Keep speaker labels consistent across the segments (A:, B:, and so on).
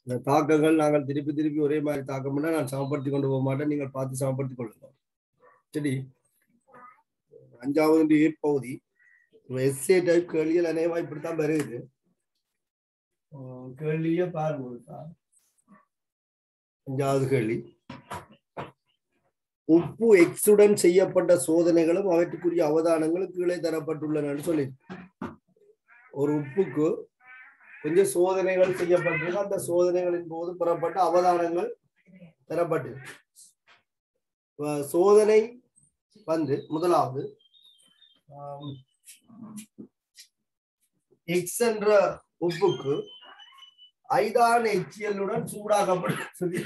A: இந்த தாக்கங்கள் நாங்கள் திருப்பி திருப்பி ஒரே மாதிரி தாக்கம்னா நான் சமப்படுத்தி கொண்டு போக மாட்டேன் நீங்கள் பார்த்து சமப்படுத்தி கொள்ளுங்க சரி அஞ்சாவது ஏற்பகுதி எஸ்ஏ டைப் கேள்விகள் அநேகமா இப்படித்தான் வருது ஆஹ் கேள்வியே பாருங்க ஒருக்கா. அஞ்சாவது கேள்வி உப்பு எக்ஸுடன் செய்யப்பட்ட சோதனைகளும் அவற்றுக்குரிய அவதானங்களும் கீழே தரப்பட்டுள்ளன சொல்லி ஒரு உப்புக்கு கொஞ்சம் சோதனைகள் செய்யப்பட்டிருக்கு அந்த சோதனைகளின் போது பெறப்பட்ட அவதானங்கள் தரப்பட்டு சோதனை வந்து முதலாவது எக்ஸ் என்ற உப்புக்கு ஐதான எச்சியலுடன் சூடாக்கப்பட்டு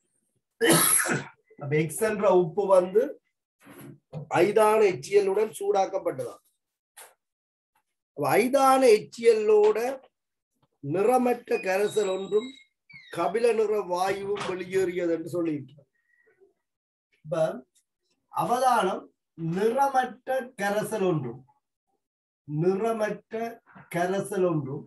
A: அப்ப எக்ஸ் என்ற உப்பு வந்து ஐதான எச்சியலுடன் சூடாக்கப்பட்டதாம் அப்ப ஐதான எச்சியலோட நிறமற்ற கரைசல் ஒன்றும் கபில நிற வாயுவும் வெளியேறியது என்று சொல்லியிருக்கிறார் இப்ப அவதானம் நிறமற்ற கரைசல் ஒன்றும் நிறமற்ற கரைசல் ஒன்றும்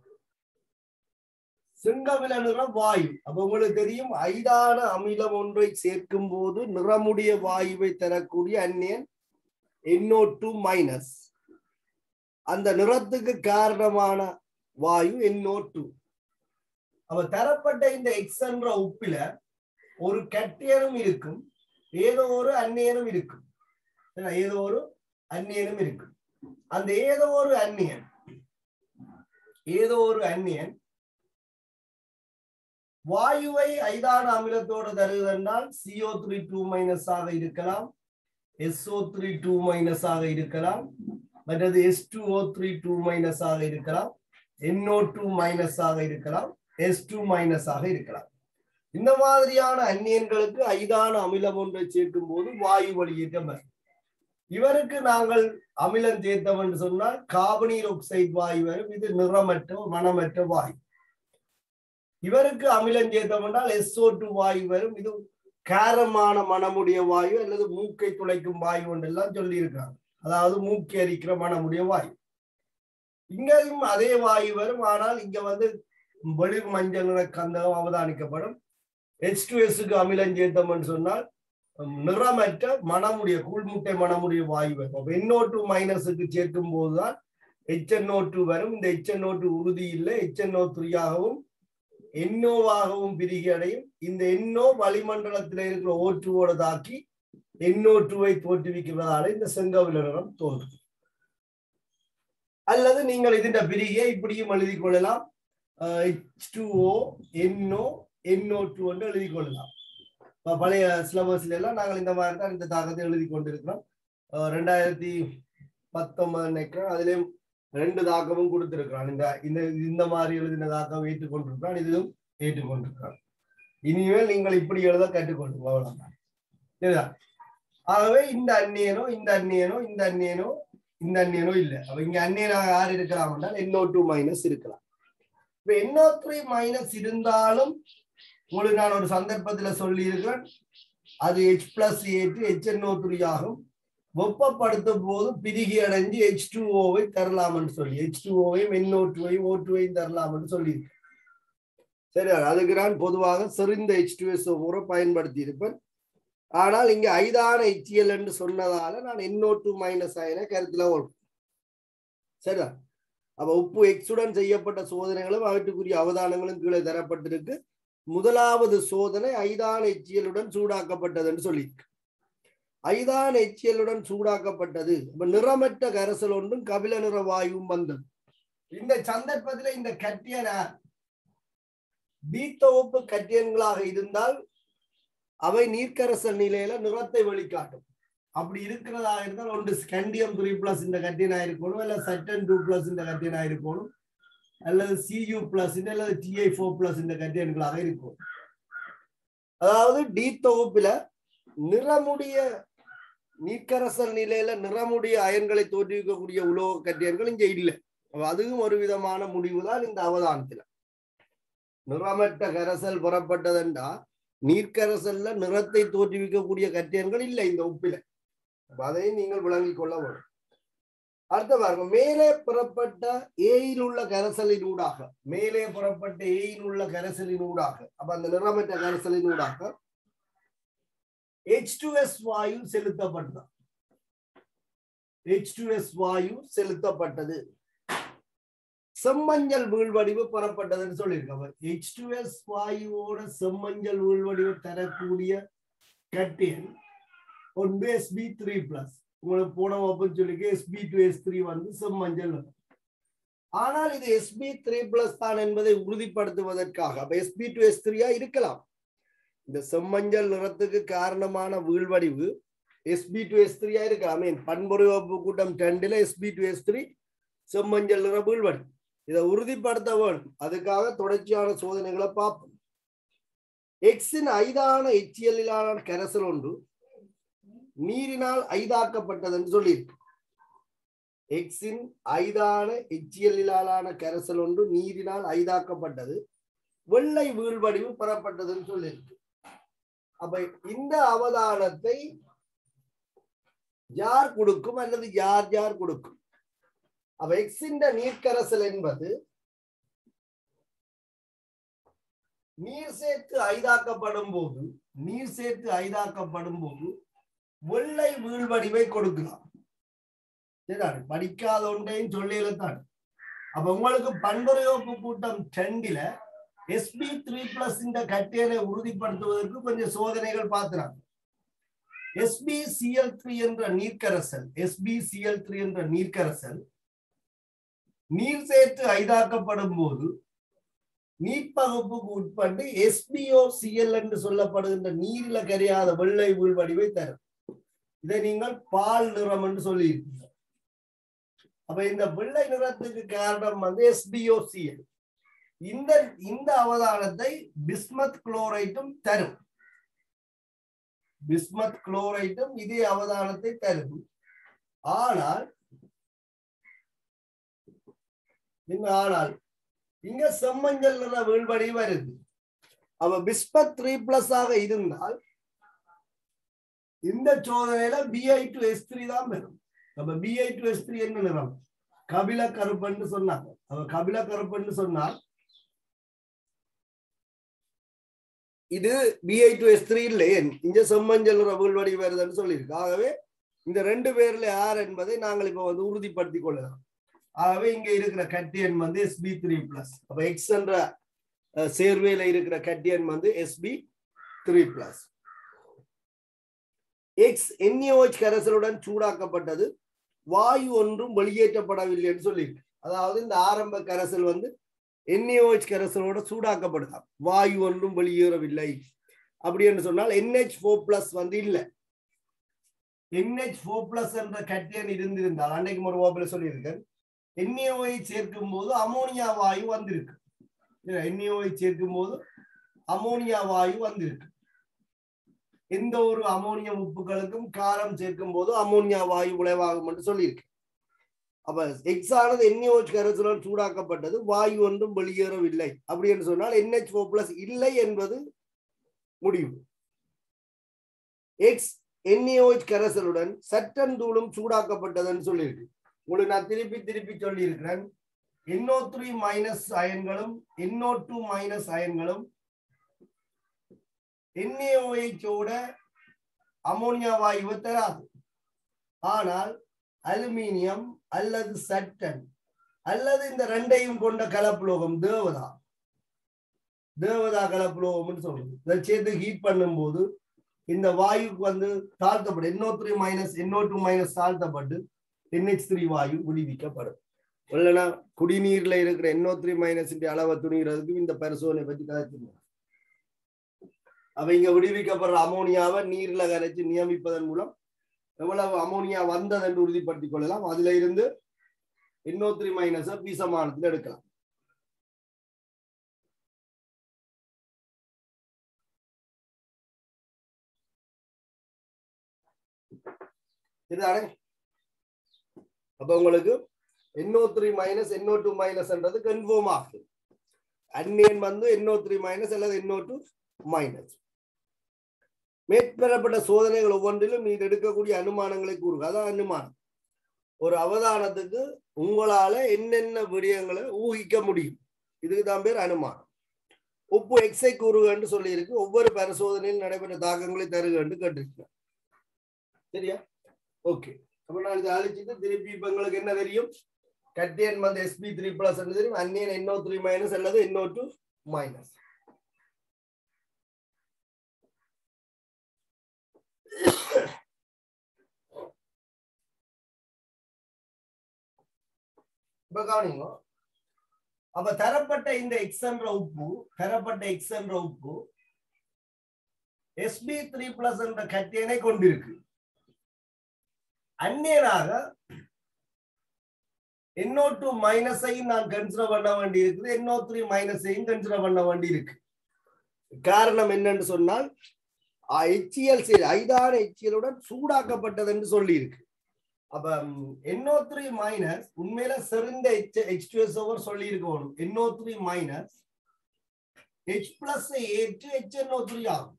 A: சிங்கவில நிற வாயு அப்ப உங்களுக்கு தெரியும் ஐதான அமிலம் ஒன்றை சேர்க்கும் போது நிறமுடைய வாயுவை தரக்கூடிய அந்நியன் என்ஓ டூ மைனஸ் அந்த நிறத்துக்கு காரணமான வாயு என்ஓ டூ அப்ப தரப்பட்ட இந்த எக்ஸ் என்ற உப்பில ஒரு கட்டியனும் இருக்கும் ஏதோ ஒரு அந்நியனும் இருக்கும் ஏன்னா, ஏதோ ஒரு அந்நியனும் இருக்கும் அந்த ஏதோ ஒரு அந்நியன் ஏதோ ஒரு அந்நியன் வாயுவை ஐதான அமிலத்தோடு தருவதென்றால் சிஓ த்ரீ டூ மைனஸ் ஆக இருக்கலாம் எஸ்ஓ த்ரீ டூ மைனஸ் ஆக இருக்கலாம் மற்றது S two O three two minus ஆக இருக்கலாம் என்ஓ டூ மைனஸ் ஆக இருக்கலாம் எஸ் டூ மைனஸ் ஆக இருக்கலாம் இந்த மாதிரியான அந்நியன்களுக்கு ஐதான அமிலம் ஒன்றை சேர்க்கும் போது வாயு வெளியேற்றம் வரும் இவருக்கு நாங்கள் அமிலம் சேர்த்தோம் என்று சொன்னால் கார்பனீர் ஆக்சைடு வாயு வரும் இது நிறமற்ற மனமற்ற வாயு இவருக்கு அமிலம் சேர்த்தோம் என்றால் எஸ்ஓ டூ வாயு வரும் இது காரமான மனமுடைய வாயு அல்லது மூக்கை துளைக்கும் வாயு என்றெல்லாம் சொல்லி இருக்காங்க அதாவது மூக்கை அரிக்கிற மனமுடைய வாயு இங்கேயும் அதே வாயு வரும் ஆனால் இங்க வந்து வெளிர் மஞ்சள் நிற கந்தகம் அவதானிக்கப்படும் எச் டூ எஸ்க்கு அமிலம் சேர்த்தோம்னு சொன்னால் உம், நிறமற்ற மனமுடைய கூழ்முட்டை மனமுடைய வாயு வரும் அப்ப என்ஓ டூ மைனஸுக்கு சேர்க்கும் போதுதான் HNO டூ வரும் இந்த HNO டூ உறுதி இல்லை HNO த்ரீயாகவும் எண்ணோவாகவும் பிரிகி அடையும் இந்த எண்ணோ வளிமண்டலத்தில் இருக்கிற ஓ டூவோட தாக்கி எண்ணோ டூவை தோற்றுவிக்கிறதால இந்த செங்கவில நிறம் தோன்றும் அல்லது நீங்கள் ഇതിന്റെ பிரிகை இப்படியும் எழுதி கொள்ளலாம் H two O NO NO two என்று எழுதி கொள்ளலாம் இப்ப பழைய சிலபஸ்ல எல்லாம் நாங்கள் இந்த மாதிரி தான் இந்த தாக்கத்தை எழுதி கொண்டிருக்கிறோம் அஹ் ரெண்டாயிரத்தி பத்தொன்பது நினைக்கிறேன் அதுலயும் ரெண்டு தாக்கமும் கொடுத்திருக்கிறான் இந்த இந்த இந்த மாதிரி எழுதின தாக்கம் ஏற்றுக்கொண்டிருக்கிறான் இதுவும் ஏற்றுக்கொண்டிருக்கிறான் இனிமேல் நீங்கள் இப்படி எழுத கற்றுக்கொள்ளுங்க அவ்வளவுதான் சரிதா ஆகவே இந்த அந்நியனோ இந்த அந்நியனோ இந்த அந்நியனோ இந்த அந்நியனோ இல்ல அப்ப இங்க அந்நியனாக யார் இருக்கலாம் என்றால் என்ஓ டூ மைனஸ் இருக்கலாம் இப்ப என்ஓ த்ரீ மைனஸ் இருந்தாலும் உங்களுக்கு நான் ஒரு சந்தர்ப்பத்துல சொல்லி இருக்கிறேன் அது ஹெச் பிளஸ் ஏற்று ஹெச்என்ஓ த்ரீ ஆகும் வெப்பப்படுத்தும் போது பிரிகி அடைஞ்சு ஹெச் டூ ஓவை தரலாம்னு சொல்லி ஹெச் டூ ஓவையும் என்ஓ டூவையும் ஓ டூவையும் தரலாம்னு சொல்லி சரி அதுக்கு நான் பொதுவாக செறிந்த ஹெச் டூ எஸ் முறை பயன்படுத்தி இருப்பேன் ஆனால் இங்க ஐதான ஹெச்எல் என்று சொன்னதால நான் என்ஓ டூ மைனஸ் ஆயின கருத்துல வரும் சரிதா அப்ப உப்பு எக்ஸுடன் செய்யப்பட்ட சோதனைகளும் அவற்றுக்குரிய அவதானங்களும் கீழே தரப்பட்டிருக்கு முதலாவது சோதனை ஐதான எச்சியலுடன் சூடாக்கப்பட்டதுன்னு சொல்லியிருக்கு ஐதான எச்சியலுடன் சூடாக்கப்பட்டது இப்ப நிறமற்ற கரைசல் ஒன்றும் கபில நிற வாயுவும் வந்தது இந்த சந்தர்ப்பத்தில் இந்த கட்டியன பீத்தொகுப்பு கட்டியன்களாக இருந்தால் அவை நீர்க்கரசல் நிலையில நிறத்தை வெளிக்காட்டும் அப்படி இருக்கிறதா இருந்தால் ஒன்று ஸ்கண்டியம் த்ரீ பிளஸ் இந்த கட்டியனா இருக்கணும் இல்ல சட்டன் டூ பிளஸ் இந்த கட்டியனா இருக்கணும் அல்லது சியூ பிளஸ் அல்லது டிஐ ஃபோர் பிளஸ் இந்த கட்டியன்களாக இருக்கும் அதாவது டி தொகுப்புல நிறமுடைய நீர்க்கரசல் நிலையில நிறமுடைய அயன்களை தோற்றுவிக்கக்கூடிய உலோக கட்டியன்கள் இங்க இல்லை அப்ப அதுவும் ஒரு விதமான முடிவுதான் இந்த அவதானத்துல நிறமற்ற கரைசல் புறப்பட்டதென்றா நீர்க்கரசல்ல நிறத்தை தோற்றுவிக்கக்கூடிய கட்டியன்கள் இல்லை இந்த உப்பில அப்ப அதையும் நீங்கள் விளங்கிக் கொள்ள வேண்டும் அடுத்த பாருங்க மேலே புறப்பட்ட ஏயில் உள்ள கரைசலின் ஊடாக மேலே புறப்பட்ட ஏயில் உள்ள கரைசலின் ஊடாக அப்ப அந்த நிறமற்ற கரைசலின் ஊடாக H2S வாயு செலுத்தப்பட்டது H2S வாயு செலுத்தப்பட்டது செம்மஞ்சள் வீழ்வடிவு பெறப்பட்டதுன்னு சொல்லியிருக்காங்க H2S வாயுவோட செம்மஞ்சள் வீழ்வடிவு தரக்கூடிய கட்டியன் ஒன்று எஸ்பி த்ரீ பிளஸ் உங்களுக்கு போன வகுப்புன்னு சொல்லி எஸ்பி டு எஸ் த்ரீ வந்து செம்மஞ்சள் ஆனால் இது எஸ்பி த்ரீ பிளஸ் தான் என்பதை உறுதிப்படுத்துவதற்காக அப்ப எஸ்பி டு எஸ் த்ரீயா இருக்கலாம் இந்த செம்மஞ்சள் நிறத்துக்கு காரணமான வீழ்வடிவு எஸ்பி டு எஸ் த்ரீயா இருக்கலாம் மீன் பண்புரை வகுப்பு கூட்டம் டென்டில் எஸ்பி டு எஸ் த்ரீ செம்மஞ்சள் நிற வீழ்வடிவு இதை உறுதிப்படுத்த வேண்டும் அதுக்காக தொடர்ச்சியான சோதனைகளை பார்ப்போம் எக்ஸின் ஐதான எச்சியலிலான கரைசல் ஒன்று நீரினால் ஐதாக்கப்பட்டது என்று சொல்லியிருக்கு எக்ஸின் ஐதான எச்சியலிலான கரைசல் ஒன்று நீரினால் ஐதாக்கப்பட்டது வெள்ளை வீழ்வடிவு பெறப்பட்டதுன்னு சொல்லியிருக்கு அப்ப இந்த அவதானத்தை யார் கொடுக்கும் அல்லது யார் யார் கொடுக்கும் அப்ப எக்ஸின் நீர்க்கரசல் என்பது நீர் சேர்த்து ஐதாக்கப்படும் போது நீர் சேர்த்து ஐதாக்கப்படும் போது வெள்ளை வீழ்வடிவை கொடுக்கலாம் சரிதானே படிக்காத ஒன்றையும் சொல்லியதான் அப்ப உங்களுக்கு பண்புரையோப்பு கூட்டம் டெண்டில எஸ்பி த்ரீ பிளஸ் இந்த கட்டியலை உறுதிப்படுத்துவதற்கு கொஞ்சம் சோதனைகள் பார்க்கிறாங்க எஸ்பி சிஎல் த்ரீ என்ற நீர்க்கரசல் எஸ்பி சிஎல் த்ரீ என்ற நீர்க்கரசல் நீர் சேர்த்து ஐதாக்கப்படும் போது நீர்ப்பகுப்புக்கு உட்பட்டு எஸ்பிஓ சிஎல் என்று சொல்லப்படுகின்ற நீரில கரையாத வெள்ளை உள்வடிவை தரும் இதை நீங்கள் பால் நிறம் என்று சொல்லியிருக்கீங்க அப்ப இந்த வெள்ளை நிறத்துக்கு காரணம் வந்து எஸ்பிஓ சிஎல் இந்த இந்த அவதானத்தை பிஸ்மத் குளோரைட்டும் தரும் பிஸ்மத் குளோரைட்டும் இதே அவதானத்தை தரும் ஆனால் என்ன ஆனால் இங்க செம்மஞ்சள் நிற வீழ்படி வருது அவ பிஸ்பத் த்ரீ பிளஸ் ஆக இருந்தால் இந்த சோதனையில பிஐ டு எஸ் த்ரீ தான் வரும் அப்ப பிஐ டு எஸ் த்ரீ என்ன நிறம் கபில கருப்பன்னு சொன்னாங்க அவ கபில கருப்பன்னு சொன்னால் இது பிஐ டு எஸ் த்ரீ இல்லை இங்க செம்மஞ்சள் நிற வீழ்வடி வருதுன்னு சொல்லியிருக்கு ஆகவே இந்த ரெண்டு பேர்ல யார் என்பதை நாங்கள் இப்ப வந்து உறுதிப்படுத்திக் கொள்ளலாம் ஆகவே இங்க இருக்கிற கட்டியன் வந்து எஸ்பி த்ரீ பிளஸ் அப்ப எக்ஸ் என்ற சேர்வேல இருக்கிற கட்டியன் வந்து SB three plus X NAOH கரைசலுடன் சூடாக்கப்பட்டது வாயு ஒன்றும் வெளியேற்றப்படவில்லை என்று சொல்லியிருக்கு அதாவது இந்த ஆரம்ப கரைசல் வந்து என்ஏஓச் கரைசலோட சூடாக்கப்படுதாம் வாயு ஒன்றும் வெளியேறவில்லை அப்படி என்று சொன்னால் என்ஹெச் ஃபோர் பிளஸ் வந்து இல்லை என்ஹெச் ஃபோர் பிளஸ் என்ற கட்டியன் இருந்திருந்தால் அன்னைக்கு ஒரு ஓப்பில சொல்லியிருக்கேன் என்ஏஓவை சேர்க்கும் போது அமோனியா வாயு வந்திருக்கு என்ஏஓவை சேர்க்கும் போது அமோனியா வாயு வந்திருக்கு எந்த ஒரு அமோனியம் உப்புகளுக்கும் காரம் சேர்க்கும் போது அமோனியா வாயு விளைவாகும் என்று சொல்லியிருக்கு அப்ப எக்ஸ் ஆனது என்ஏஓச் கரைசலால் சூடாக்கப்பட்டது வாயு ஒன்றும் வெளியேறவில்லை அப்படி என்று சொன்னால் என்ஹெச் ஃபோர் பிளஸ் இல்லை என்பது முடிவு எக்ஸ் என்ஏஓச் கரைசலுடன் சட்டன் தூளும் சூடாக்கப்பட்டதுன்னு சொல்லியிருக்கு உங்களுக்கு நான் திருப்பி திருப்பி சொல்லி இருக்கிறேன் என்ஓ த்ரீ மைனஸ் அயன்களும் என்ஓ டூ மைனஸ் அயன்களும் என்ஏஓஹெச்சோட அமோனியா வாயுவை தராது ஆனால் அலுமினியம் அல்லது சட்டன் அல்லது இந்த ரெண்டையும் கொண்ட கலப்புலோகம் தேவதா தேவதா கலப்புலோகம்னு சொல்றது இதை சேர்த்து ஹீட் பண்ணும்போது இந்த வாயுக்கு வந்து தாழ்த்தப்படும் NO three minus NO two minus தாழ்த்தப்பட்டு என்ஹெச் த்ரீ வாயு விடுவிக்கப்படும் இல்லைன்னா குடிநீர்ல இருக்கிற என்ஓ த்ரீ மைனஸ் அளவை துணிகிறதுக்கு இந்த பரிசோதனை பற்றி கதைச்சிருந்தோம் அவங்க விடுவிக்கப்படுற அமோனியாவை நீர்ல கரைச்சு நியமிப்பதன் மூலம் எவ்வளவு அமோனியா வந்தது என்று உறுதிப்படுத்திக் கொள்ளலாம் அதுல இருந்து என்ஓ த்ரீ மைனஸை பீசமானத்தில் எடுக்கலாம் இதுதானே அப்ப உங்களுக்கு NO three minus NO two மைனஸ்ன்றது கன்ஃபார்ம் ஆகுது அந்நியன் வந்து என்ஓ த்ரீ மைனஸ் அல்லது என்ஓ டூ மைனஸ் மேற்பெறப்பட்ட சோதனைகள் ஒவ்வொன்றிலும் நீர் எடுக்கக்கூடிய அனுமானங்களை கூறுக அதான் அனுமானம் ஒரு அவதானத்துக்கு உங்களால என்னென்ன விடயங்களை ஊகிக்க முடியும் இதுக்கு தான் பேர் அனுமானம் உப்பு எக்ஸை கூறுகன்னு சொல்லி இருக்கு ஒவ்வொரு பரிசோதனையில் நடைபெற்ற தாக்கங்களை தருகன்னு கேட்டிருக்கேன் சரியா ஓகே அப்ப நான் இதை அழிச்சிட்டு திருப்பி இப்ப உங்களுக்கு என்ன தெரியும் கட்டியன் வந்து எஸ்பி த்ரீ பிளஸ் தெரியும் அந்நியன் என்ஓ த்ரீ மைனஸ் அல்லது என்ஓ டூ மைனஸ் இப்ப கவனிங்க அப்ப தரப்பட்ட இந்த எக்ஸ் என்ற உப்பு தரப்பட்ட எக்ஸ் என்ற உப்பு எஸ்பி த்ரீ பிளஸ் என்ற கட்டியனை கொண்டிருக்கு அந்நியனாக என்ஓ டூ மைனஸையும் நான் கன்சிடர் பண்ண வேண்டி இருக்குது என்ஓ த்ரீ மைனஸையும் கன்சிடர் பண்ண வேண்டி இருக்கு காரணம் என்னன்னு சொன்னால் எச்சிஎல் சரி ஐதான எச்சியலுடன் சூடாக்கப்பட்டது என்று சொல்லி இருக்கு அப்ப என்ஓ த்ரீ மைனஸ் உண்மையில செறிந்த H H two S over சொல்லி இருக்கணும் NO three minus H plus ஏற்று ஹெச் என்ஓ த்ரீ ஆகும்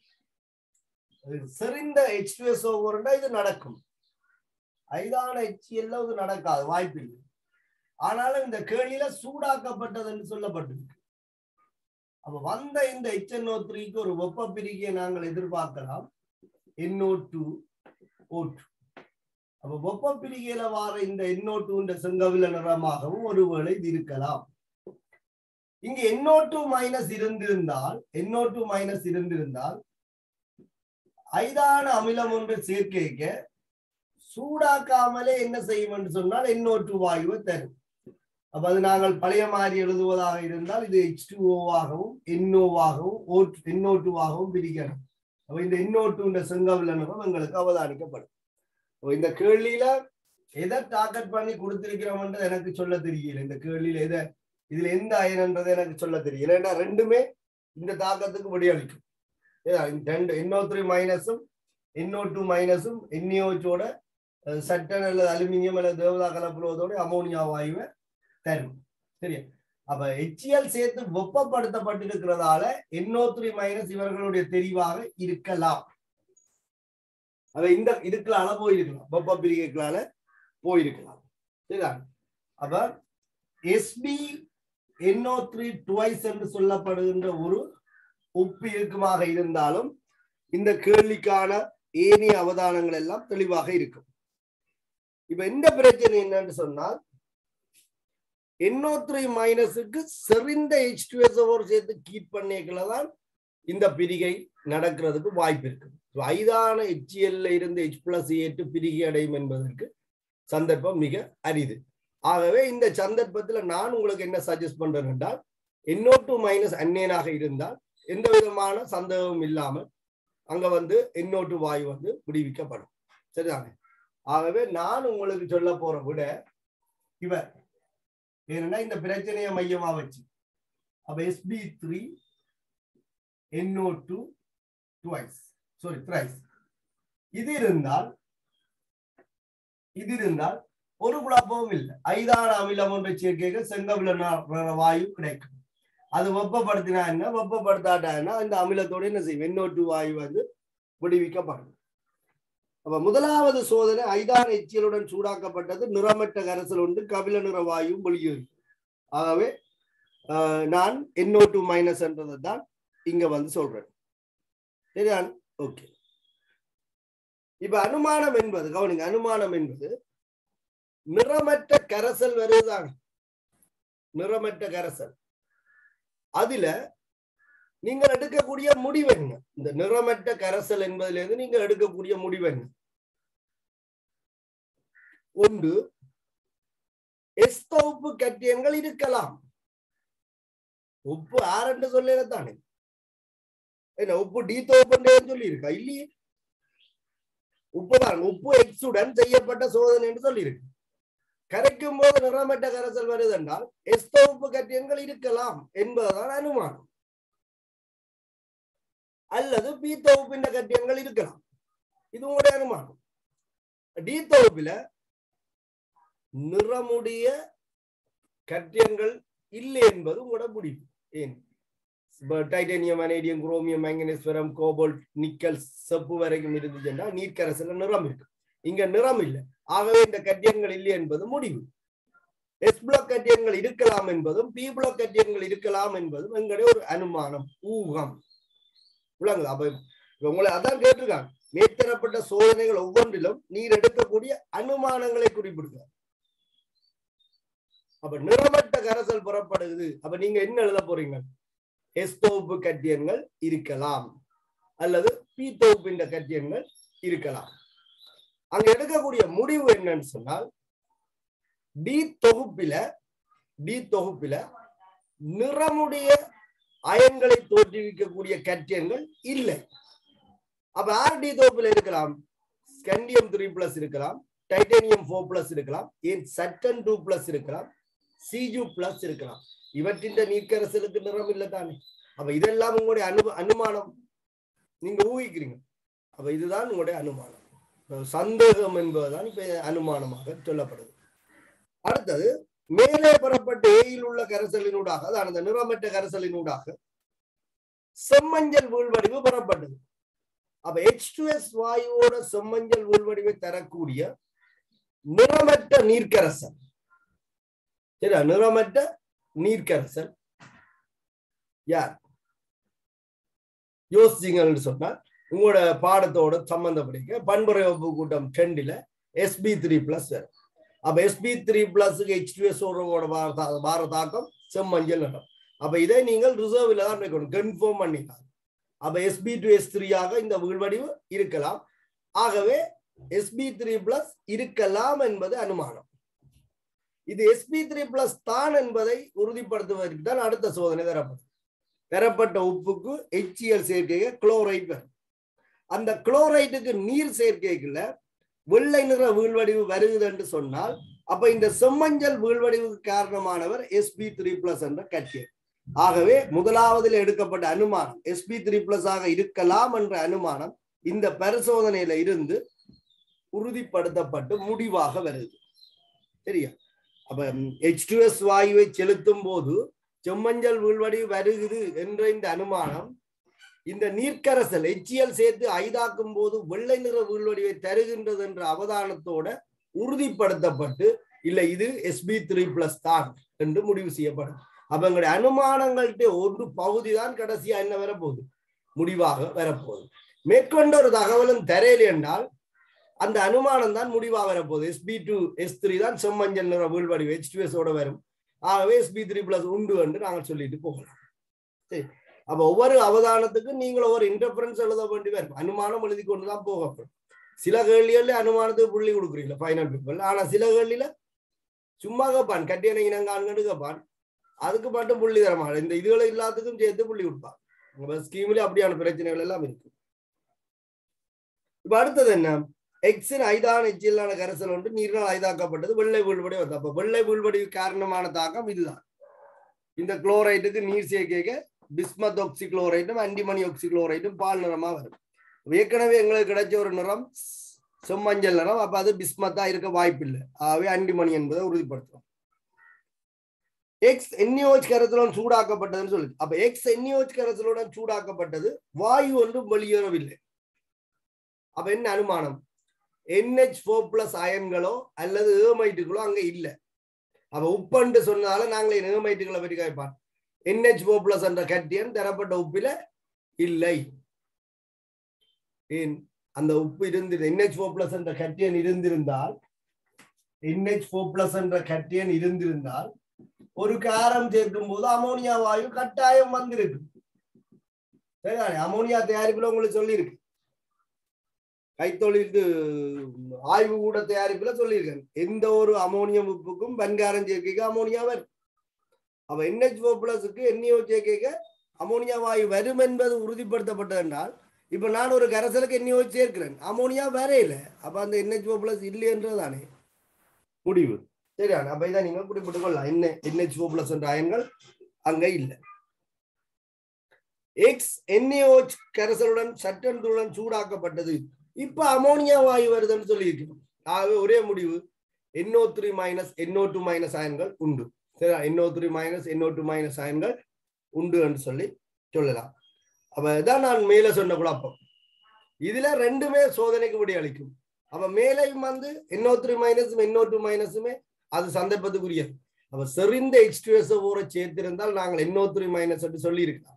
A: செறிந்த ஹெச் டூ எஸ் ஓவர்னா இது நடக்கும் ஐதான எச்சியல்ல இது நடக்காது வாய்ப்பில்லை ஆனாலும் இந்த கேள்வியில சூடாக்கப்பட்டது என்று சொல்லப்பட்டிருக்கு அப்ப வந்த இந்த எச்என்ஓ த்ரீக்கு ஒரு வெப்ப பிரிகையை நாங்கள் எதிர்பார்க்கலாம் என்ஓ டூ ஓ டூ அப்ப வெப்ப பிரிகையில வார இந்த என்ஓ டூ செங்கவில நிறமாகவும் ஒருவேளை இது இருக்கலாம் இங்க என்ஓ டூ மைனஸ் இருந்திருந்தால் என்ஓ டூ மைனஸ் இருந்திருந்தால் ஐதான அமிலம் ஒன்று சேர்க்கைக்க சூடாக்காமலே என்ன செய்யும் என்று சொன்னால் என்ஓ டூ வாயுவை தரும் அப்ப அது நாங்கள் பழைய மாதிரி எழுதுவதாக இருந்தால் இது எச் டூ ஓவாகவும் என்ஓவாகவும் ஓ என்ஓ டூவாகவும் பிரிக்கணும் அப்ப இந்த என்ஓ டூன்ற செங்கவில நிறம் எங்களுக்கு அவதானிக்கப்படும் இந்த கேள்வியில எதை டார்கெட் பண்ணி கொடுத்திருக்கிறோம்ன்றது எனக்கு சொல்ல தெரியல இந்த கேள்வியில எதை இதுல எந்த அயனன்றது எனக்கு சொல்ல தெரியல ஏன்னா ரெண்டுமே இந்த தாக்கத்துக்கு விடியளிக்கும் ரெண்டு என்ஓ த்ரீ மைனஸும் என்ஓ டூ மைனஸும் என்ஓச்சோட சட்டன் அல்லது அலுமினியம் அல்லது தேவதா கலப்புறதோட அமோனியா வாயுவை தரும் சரியா அப்ப எச்சிஎல் சேர்த்து வெப்பப்படுத்தப்பட்டிருக்கிறதால என்ஓ த்ரீ மைனஸ் இவர்களுடைய தெரிவாக இருக்கலாம் அவ இந்த இதுக்குள்ளால போயிருக்கலாம் வெப்ப பிரிகைகளால போயிருக்கலாம் சரியா அப்ப எஸ்பி என்ஓ த்ரீ டுவைஸ் என்று சொல்லப்படுகின்ற ஒரு உப்பு இருக்குமாக இருந்தாலும் இந்த கேள்விக்கான ஏனைய அவதானங்கள் எல்லாம் தெளிவாக இருக்கும் இப்ப இந்த பிரச்சனை என்னன்னு சொன்னால் என்ஓ த்ரீ மைனஸுக்கு செறிந்த ஹெச் டூ எஸ் சேர்த்து கீப் பண்ணிக்கல தான் இந்த பிரிகை நடக்கிறதுக்கு வாய்ப்பு இருக்கு ஐதான ஹெச்எல்ல இருந்து ஹெச் பிளஸ் ஏற்று பிரிகை அடையும் என்பதற்கு சந்தர்ப்பம் மிக அரிது ஆகவே இந்த சந்தர்ப்பத்துல நான் உங்களுக்கு என்ன சஜஸ்ட் பண்றேன் என்றால் என்ஓ டூ மைனஸ் அன்னேனாக இருந்தால் எந்த விதமான சந்தேகமும் இல்லாமல் அங்க வந்து என்ஓ டூ வாயு வந்து விடுவிக்கப்படும் சரிதானே ஆகவே நான் உங்களுக்கு சொல்ல போற விட இவர் ஏன்னா இந்த பிரச்சனையை மையமா வச்சு அப்ப S B three N O two twice sorry thrice இது இருந்தால் இது இருந்தால் ஒரு குழப்பமும் இல்லை ஐதான அமிலம் ஒன்றை சேர்க்கைகள் செங்கவில வாயு கிடைக்கும் அது வெப்பப்படுத்தினா என்ன வெப்பப்படுத்தாட்டா என்ன இந்த அமிலத்தோட என்ன செய்யும் என்ஓ டூ வாயு வந்து விடுவிக்கப்படும் அப்ப முதலாவது சோதனை ஐதான எச்சியலுடன் சூடாக்கப்பட்டது நிறமற்ற கரைசல் உண்டு கபில நிற வாயும் வெளியேறி ஆகவே நான் என்ஓ டூ மைனஸ் என்றதை தான் இங்க வந்து சொல்றேன் சரியா ஓகே இப்ப அனுமானம் என்பது கவனிங்க அனுமானம் என்பது நிறமற்ற கரைசல் வருதுதாங்க நிறமற்ற கரைசல் அதுல நீங்கள் எடுக்கக்கூடிய முடிவு என்ன இந்த நிறமற்ற கரைசல் என்பதிலிருந்து நீங்கள் எடுக்கக்கூடிய முடிவு என்ன ஒன்று எஸ்தொகுப்பு கட்டியங்கள் இருக்கலாம் உப்பு ஆரண்டு சொல்லத்தானே என்ன உப்பு டி தொகுப்புன்னு சொல்லி இருக்கா இல்லையே உப்பு பாருங்க உப்பு எக்ஸுடன் செய்யப்பட்ட சோதனை என்று சொல்லி இருக்கு கரைக்கும் போது நிறமற்ற கரைசல் வருது என்றால் எஸ்தொகுப்பு கட்டியங்கள் இருக்கலாம் என்பதுதான் அனுமானம் அல்லது பி தொகுப்பின் கட்டியங்கள் இருக்கலாம் இது உங்களுடைய அனுமானம் டி தொகுப்பில நிறமுடைய கட்டியங்கள் இல்லை என்பது உங்களோட முடிவு ஏன் டைட்டானியம் வனேடியம் குரோமியம் மேங்கனீஸ்வரம் கோபோல்ட் நிக்கல் செப்பு வரைக்கும் இருந்துச்சுன்னா நீர்க்கரசல நிறம் இருக்கு இங்க நிறம் இல்லை ஆகவே இந்த கட்டியன்கள் இல்லை என்பது முடிவு எஸ் பிளாக் கட்டியன்கள் இருக்கலாம் என்பதும் பி பிளாக் கட்டியன்கள் இருக்கலாம் என்பதும் எங்களுடைய ஒரு அனுமானம் ஊகம் விளங்குது அப்ப இப்ப உங்களை அதான் கேட்டிருக்காங்க மேற்தரப்பட்ட சோதனைகள் ஒவ்வொன்றிலும் நீர் எடுக்கக்கூடிய அனுமானங்களை குறிப்பிடுங்க அப்ப நிறமற்ற கரைசல் புறப்படுகிறது அப்ப நீங்க என்ன எழுத போறீங்க எஸ் தொகுப்பு கட்டியன்கள் இருக்கலாம் அல்லது பி தொகுப்பின் கட்டியன்கள் இருக்கலாம் அங்க எடுக்கக்கூடிய முடிவு என்னன்னு சொன்னால் டி தொகுப்பில டி தொகுப்பில நிறமுடைய அயன்களை தோற்றுவிக்கக்கூடிய கட்டியன்கள் இல்லை அப்ப ஆர் டி தொகுப்பில் இருக்கலாம் ஸ்கண்டியம் த்ரீ பிளஸ் இருக்கலாம் டைட்டேனியம் ஃபோர் பிளஸ் இருக்கலாம் ஏன் சட்டன் டூ பிளஸ் இருக்கலாம் சிஜு பிளஸ் இருக்கலாம் இவற்றின் நீர்க்கரசலுக்கு நிறம் இல்லை தானே அப்ப இதெல்லாம் உங்களுடைய அனு அனுமானம் நீங்க ஊகிக்கிறீங்க அப்ப இதுதான் உங்களுடைய அனுமானம் சந்தேகம் என்பதுதான் இப்ப அனுமானமாக சொல்லப்படுது அடுத்தது மேலே பெறப்பட்ட ஏயில் உள்ள கரைசலினூடாக அதான் அந்த நிறமற்ற கரைசலினூடாக செம்மஞ்சள் வீழ்வடிவு பெறப்பட்டது அப்ப எச் டு எஸ் வாயுவோட செம்மஞ்சள் வீழ்வடிவை தரக்கூடிய நிறமற்ற நீர்க்கரசல் சரியா நிறமற்ற நீர்க்கரசல் யார் யோசிச்சிங்கன்னு சொன்னால் உங்களோட பாடத்தோட சம்பந்தப்படிக்க பண்புரை வகுப்பு கூட்டம் ட்ரெண்டில் எஸ்பி த்ரீ பிளஸ் அப்ப எஸ்பி த்ரீ பிளஸ்க்கு ஹெச் டு எஸ் வார தாக்கம் செம்மஞ்சள் நிறம் அப்ப இதை நீங்கள் ரிசர்வ்ல தான் வைக்கணும் கன்ஃபார்ம் பண்ணிக்கலாம் அப்ப எஸ்பி டு எஸ் த்ரீயாக இந்த வீழ்வடிவு இருக்கலாம் ஆகவே எஸ்பி த்ரீ பிளஸ் இருக்கலாம் என்பது அனுமானம் இது எஸ்பி த்ரீ பிளஸ் தான் என்பதை உறுதிப்படுத்துவதற்கு தான் அடுத்த சோதனை தரப்படும் பெறப்பட்ட உப்புக்கு ஹெச்சிஎல் சேர்க்கைக்கு குளோரைட் வரும் அந்த குளோரைட்டுக்கு நீர் சேர்க்கைக்குள்ள வெள்ளை நிற வீழ்வடிவு வருகிறது என்று சொன்னால் அப்ப இந்த செம்மஞ்சள் வீழ்வடிவுக்கு காரணமானவர் எஸ்பி த்ரீ பிளஸ் என்ற கட்சியர் ஆகவே முதலாவதில் எடுக்கப்பட்ட அனுமானம் எஸ்பி த்ரீ பிளஸ் ஆக இருக்கலாம் என்ற அனுமானம் இந்த பரிசோதனையில இருந்து உறுதிப்படுத்தப்பட்டு முடிவாக வருது சரியா அப்ப ஹெச் டு எஸ் வாயுவை செலுத்தும் போது செம்மஞ்சள் வீழ்வடிவு வருகிறது என்ற இந்த அனுமானம் இந்த நீர்க்கரசல் எச்சியல் சேர்த்து ஐதாக்கும் போது வெள்ளை நிற வீழ்வடிவை தருகின்றது என்ற அவதானத்தோட உறுதிப்படுத்தப்பட்டு இல்லை இது எஸ்பி த்ரீ பிளஸ் தான் என்று முடிவு செய்யப்படும் அப்ப எங்களுடைய அனுமானங்கள்ட்ட ஒரு பகுதி தான் கடைசியா என்ன வரப்போகுது முடிவாக வரப்போகுது மேற்கொண்ட ஒரு தகவலும் தரையில் என்றால் அந்த அனுமானம் தான் முடிவாக வரப்போகுது எஸ்பி டூ எஸ் த்ரீ தான் செம்மஞ்சள் நிற வீழ்வடிவு ஹெச் டூ எஸ் ஓட வரும் ஆகவே எஸ்பி த்ரீ பிளஸ் உண்டு என்று நாங்கள் சொல்லிட்டு போகலாம் சரி அப்ப ஒவ்வொரு அவதானத்துக்கும் நீங்கள் ஒவ்வொரு இன்டர்பரன்ஸ் எழுத வேண்டி வரும் அனுமானம் எழுதி கொண்டுதான் போகப்படும் சில கேள்விகள்ல அனுமானத்துக்கு புள்ளி கொடுக்குறீங்களா ஃபைனல் பேப்பர்ல ஆனா சில கேள்வியில சும்மா கேட்பான் கட்டியனை இனங்கான்கண்டு கேட்பான் அதுக்கு மட்டும் புள்ளி தரமாட்டான் இந்த இதுகளை எல்லாத்துக்கும் சேர்த்து புள்ளி கொடுப்பான் உங்க ஸ்கீம்ல அப்படியான பிரச்சனைகள் எல்லாம் இருக்கு இப்ப அடுத்தது என்ன எக்ஸின் ஐதான எச்சிலான கரைசல் ஒன்று நீரினால் ஐதாக்கப்பட்டது வெள்ளை வீழ்படி வந்து அப்ப வெள்ளை வீழ்படி காரணமான தாக்கம் இதுதான் இந்த குளோரைட்டுக்கு நீர் சேர்க்க பிஸ்மத் ஒக்சி குளோரைட்டும் அண்டிமணி ஒக்சி குளோரைட்டும் பால் நிறமா வரும் ஏற்கனவே எங்களுக்கு கிடைச்ச ஒரு நிறம் செம்மஞ்சள் நிறம் அப்ப அது பிஸ்மத்தா இருக்க வாய்ப்பில்லை ஆகவே அண்டிமணி என்பதை உறுதிப்படுத்தும் எக்ஸ் என்னியோச் கரத்துடன் சூடாக்கப்பட்டதுன்னு சொல்லுது அப்ப எக்ஸ் என்னியோச் கரத்துடன் சூடாக்கப்பட்டது வாயு ஒன்றும் வெளியேறவில்லை அப்ப என்ன அனுமானம் என்ஹெச் ஃபோர் பிளஸ் அயன்களோ அல்லது ஏமைட்டுகளோ அங்க இல்லை அப்ப உப்பண்டு சொன்னால நாங்களே ஏமைட்டுகளை பற்றி கேட்பான் என்ஹெச் ஃபோர் பிளஸ் என்ற கட்டியன் தரப்பட்ட உப்பில இல்லை ஏன் அந்த உப்பு இருந்து என்ஹெச் ஃபோர் பிளஸ் என்ற கட்டியன் இருந்திருந்தால் என்ஹெச் ஃபோர் பிளஸ் என்ற கட்டியன் இருந்திருந்தால் ஒரு காரம் சேர்க்கும் போது அமோனியா வாயு கட்டாயம் வந்திருக்கு சரிதானே அமோனியா தயாரிப்புல உங்களுக்கு சொல்லியிருக்கு கைத்தொழில் ஆய்வு கூட தயாரிப்புல சொல்லியிருக்கேன் எந்த ஒரு அமோனியம் உப்புக்கும் பன்காரம் சேர்க்கைக்கு அமோனியா வரும் அப்ப என்ஹெச் ஃபோர் பிளஸுக்கு என்இஓ சேர்க்கைக்கு அமோனியா வாயு வரும் என்பது உறுதிப்படுத்தப்பட்டது என்றால் இப்ப நான் ஒரு கரைசலுக்கு என்இஓ சேர்க்கிறேன் அமோனியா வேற இல்லை அப்ப அந்த என்ஹெச் ஃபோர் பிளஸ் இல்லை என்றதானே முடிவு சரியான அப்ப இதை நீங்க குறிப்பிட்டுக் கொள்ளலாம் என்ன என்ஹெச் ஃபோர் பிளஸ் என்ற அயன்கள் அங்க இல்லை எக்ஸ் என்ஏஓச் கரைசலுடன் சட்டன்களுடன் சூடாக்கப்பட்டது இப்ப அமோனியா வாயு வருதுன்னு சொல்லியிருக்கணும் ஆகவே ஒரே முடிவு N O three minus NO two minus அயன்கள் உண்டு சரியா N O three minus NO two minus அயன்கள் உண்டு என்று சொல்லி சொல்லலாம் அப்ப இதான் நான் மேல சொன்ன குழப்பம் இதுல ரெண்டுமே சோதனைக்கு விடை அளிக்கும் அப்ப மேலையும் வந்து என்ஓ த்ரீ மைனஸும் என்ஓ டூ மைனஸுமே அது சந்தர்ப்பத்துக்குரியது அப்ப செறிந்த எக்ஸ்டிஎஸ் ஊரை சேர்த்திருந்தால் நாங்கள் என்ஓ த்ரீ மைனஸ் என்று சொல்லி இருக்கலாம்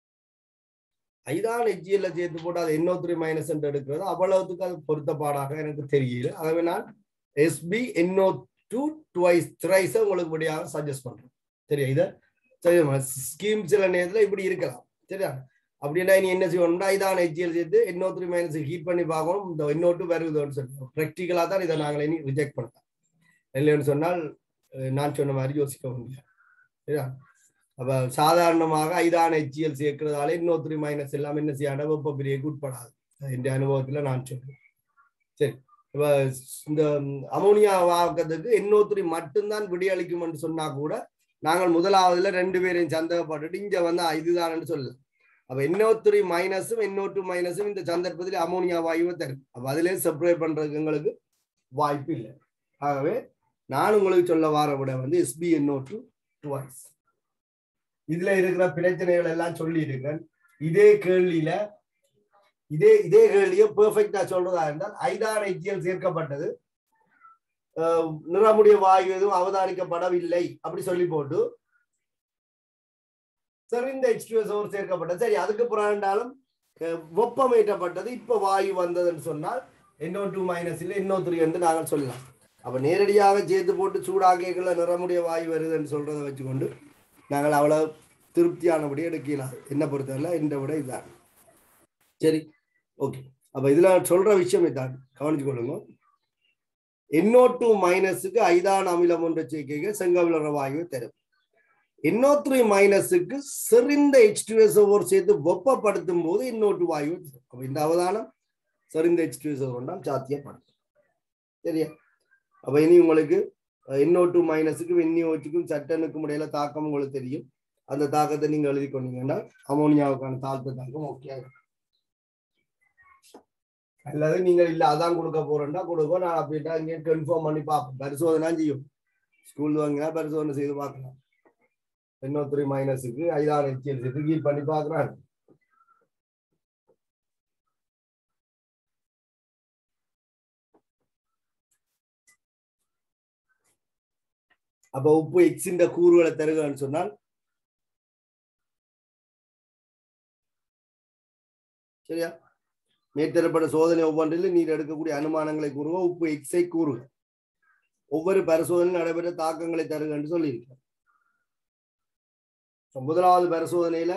A: ஐதான் ஹெச்ஜிஎல்ல சேர்த்து போட்டு அது என்ஓ த்ரீ மைனஸ் என்று எடுக்கிறது அவ்வளவுக்கு அது பொருத்தப்பாடாக எனக்கு தெரியல ஆகவே நான் எஸ்பி என்ஓ டூ டுவைஸ் த்ரைஸை உங்களுக்கு இப்படியாக சஜஸ்ட் பண்றேன் சரியா இதை சரி ஸ்கீம் சில நேரத்தில் இப்படி இருக்கலாம் சரியா அப்படின்னா நீ என்ன செய்யணும்னா இதான் ஹெச்ஜிஎல் சேர்த்து என்ஓ த்ரீ மைனஸ் ஹீட் பண்ணி பார்க்கணும் இந்த என்ஓ டூ வருதுன்னு சொல்லி ப்ராக்டிக்கலாக தான் இதை நாங்கள் இனி ரிஜெக்ட் பண்ணலாம் இல்லைன்னு சொன்னால் நான் சொன்ன மாதிரி யோசிக்க முடியாது சரியா அப்ப சாதாரணமாக ஐதான ஹெச்ஜிஎல் சேர்க்கிறதால இன்னொரு த்ரீ மைனஸ் எல்லாம் என்ன செய்யாத வெப்ப பிரிவுக்கு உட்படாது என் அனுபவத்துல நான் சொல்றேன் சரி இப்ப இந்த அமோனியா வாக்கத்துக்கு இன்னொரு மட்டும்தான் விடியளிக்கும் என்று சொன்னா கூட நாங்கள் முதலாவதுல ரெண்டு பேரையும் சந்தேகப்பட்டுட்டு இங்க வந்து இதுதான் சொல்லலாம் அப்ப இன்னொரு மைனஸும் இன்னொரு மைனஸும் இந்த சந்தர்ப்பத்தில் அமோனியா வாயுவை தரும் அப்ப அதுல செப்பரேட் பண்றதுக்கு எங்களுக்கு வாய்ப்பு இல்லை ஆகவே நான் உங்களுக்கு சொல்ல வார விட வந்து எஸ்பி என்ஓ டூ டுவைஸ் இதுல இருக்கிற பிரச்சனைகள் எல்லாம் சொல்லி இருக்கிறேன் இதே கேள்வியில இதே இதே கேள்வியை பெர்ஃபெக்டா சொல்றதா இருந்தால் ஐதான எச்சியல் சேர்க்கப்பட்டது நிறமுடைய வாயு எதுவும் அவதானிக்கப்படவில்லை அப்படி சொல்லி போட்டு செறிந்த எக்ஸ்டிஎஸ் ஓர் சேர்க்கப்பட்டது சரி அதுக்கு புறாண்டாலும் வெப்பமேற்றப்பட்டது இப்ப வாயு வந்ததுன்னு சொன்னால் என்ஓ டூ மைனஸ் இல்லை இன்னோ த்ரீ என்று நாங்கள் சொல்லலாம் அப்ப நேரடியாக சேர்த்து போட்டு சூடாக்கிகளை நிறமுடைய வாயு வருதுன்னு சொல்றதை வச்சுக்கொண்டு நாங்கள் அவ்வளவு திருப்தியானபடி எடுக்கலாம் என்ன பொறுத்தவரை இந்த விட இதுதான் சரி ஓகே அப்ப இதுல சொல்ற விஷயம் இதான் கவனிச்சு கொள்ளுங்க என்ஓ டூ மைனஸுக்கு ஐதான அமிலம் ஒன்றை சேர்க்கைக செங்கவிலற வாயு தரும் என்ஓ த்ரீ மைனஸுக்கு செறிந்த ஹெச்டிஎஸ் ஓவர் சேர்த்து வெப்பப்படுத்தும் போது என்ஓ டூ வாயு அப்ப இந்த அவதானம் செறிந்த ஹெச்டிஎஸ் ஓவர் சாத்தியப்படும் சரியா அப்ப இனி உங்களுக்கு என்ஓ டூ மைனஸுக்கு வெந்நியோச்சுக்கும் சட்டனுக்கும் இடையில தாக்கம் உங்களுக்கு தெரியும் அந்த தாக்கத்தை நீங்க எழுதி கொண்டீங்கன்னா அமோனியாவுக்கான தாழ்த்த தாக்கம் ஓகே அல்லது நீங்கள் இல்ல அதான் கொடுக்க போறேன்னா கொடுப்போம் நான் அப்படின்ட்டா இங்கே கன்ஃபார்ம் பண்ணி பார்ப்போம் பரிசோதனை செய்யும் ஸ்கூல் வாங்கினா பரிசோதனை செய்து பார்க்கலாம் என்ஓ த்ரீ மைனஸுக்கு ஐதாறு ஹெச்எல் சேர்த்து கீட் பண்ணி பார்க்குறாங்க அப்ப உப்பு எக்ஸின் கூறுகளை தருகன்னு சொன்னால் சரியா மேற்தரப்பட்ட சோதனை ஒவ்வொன்றிலும் நீர் எடுக்கக்கூடிய அனுமானங்களை கூறுக உப்பு எக்ஸை கூறுக ஒவ்வொரு பரிசோதனையும் நடைபெற்ற தாக்கங்களை தருக என்று சொல்லியிருக்கிறோம் முதலாவது பரிசோதனையில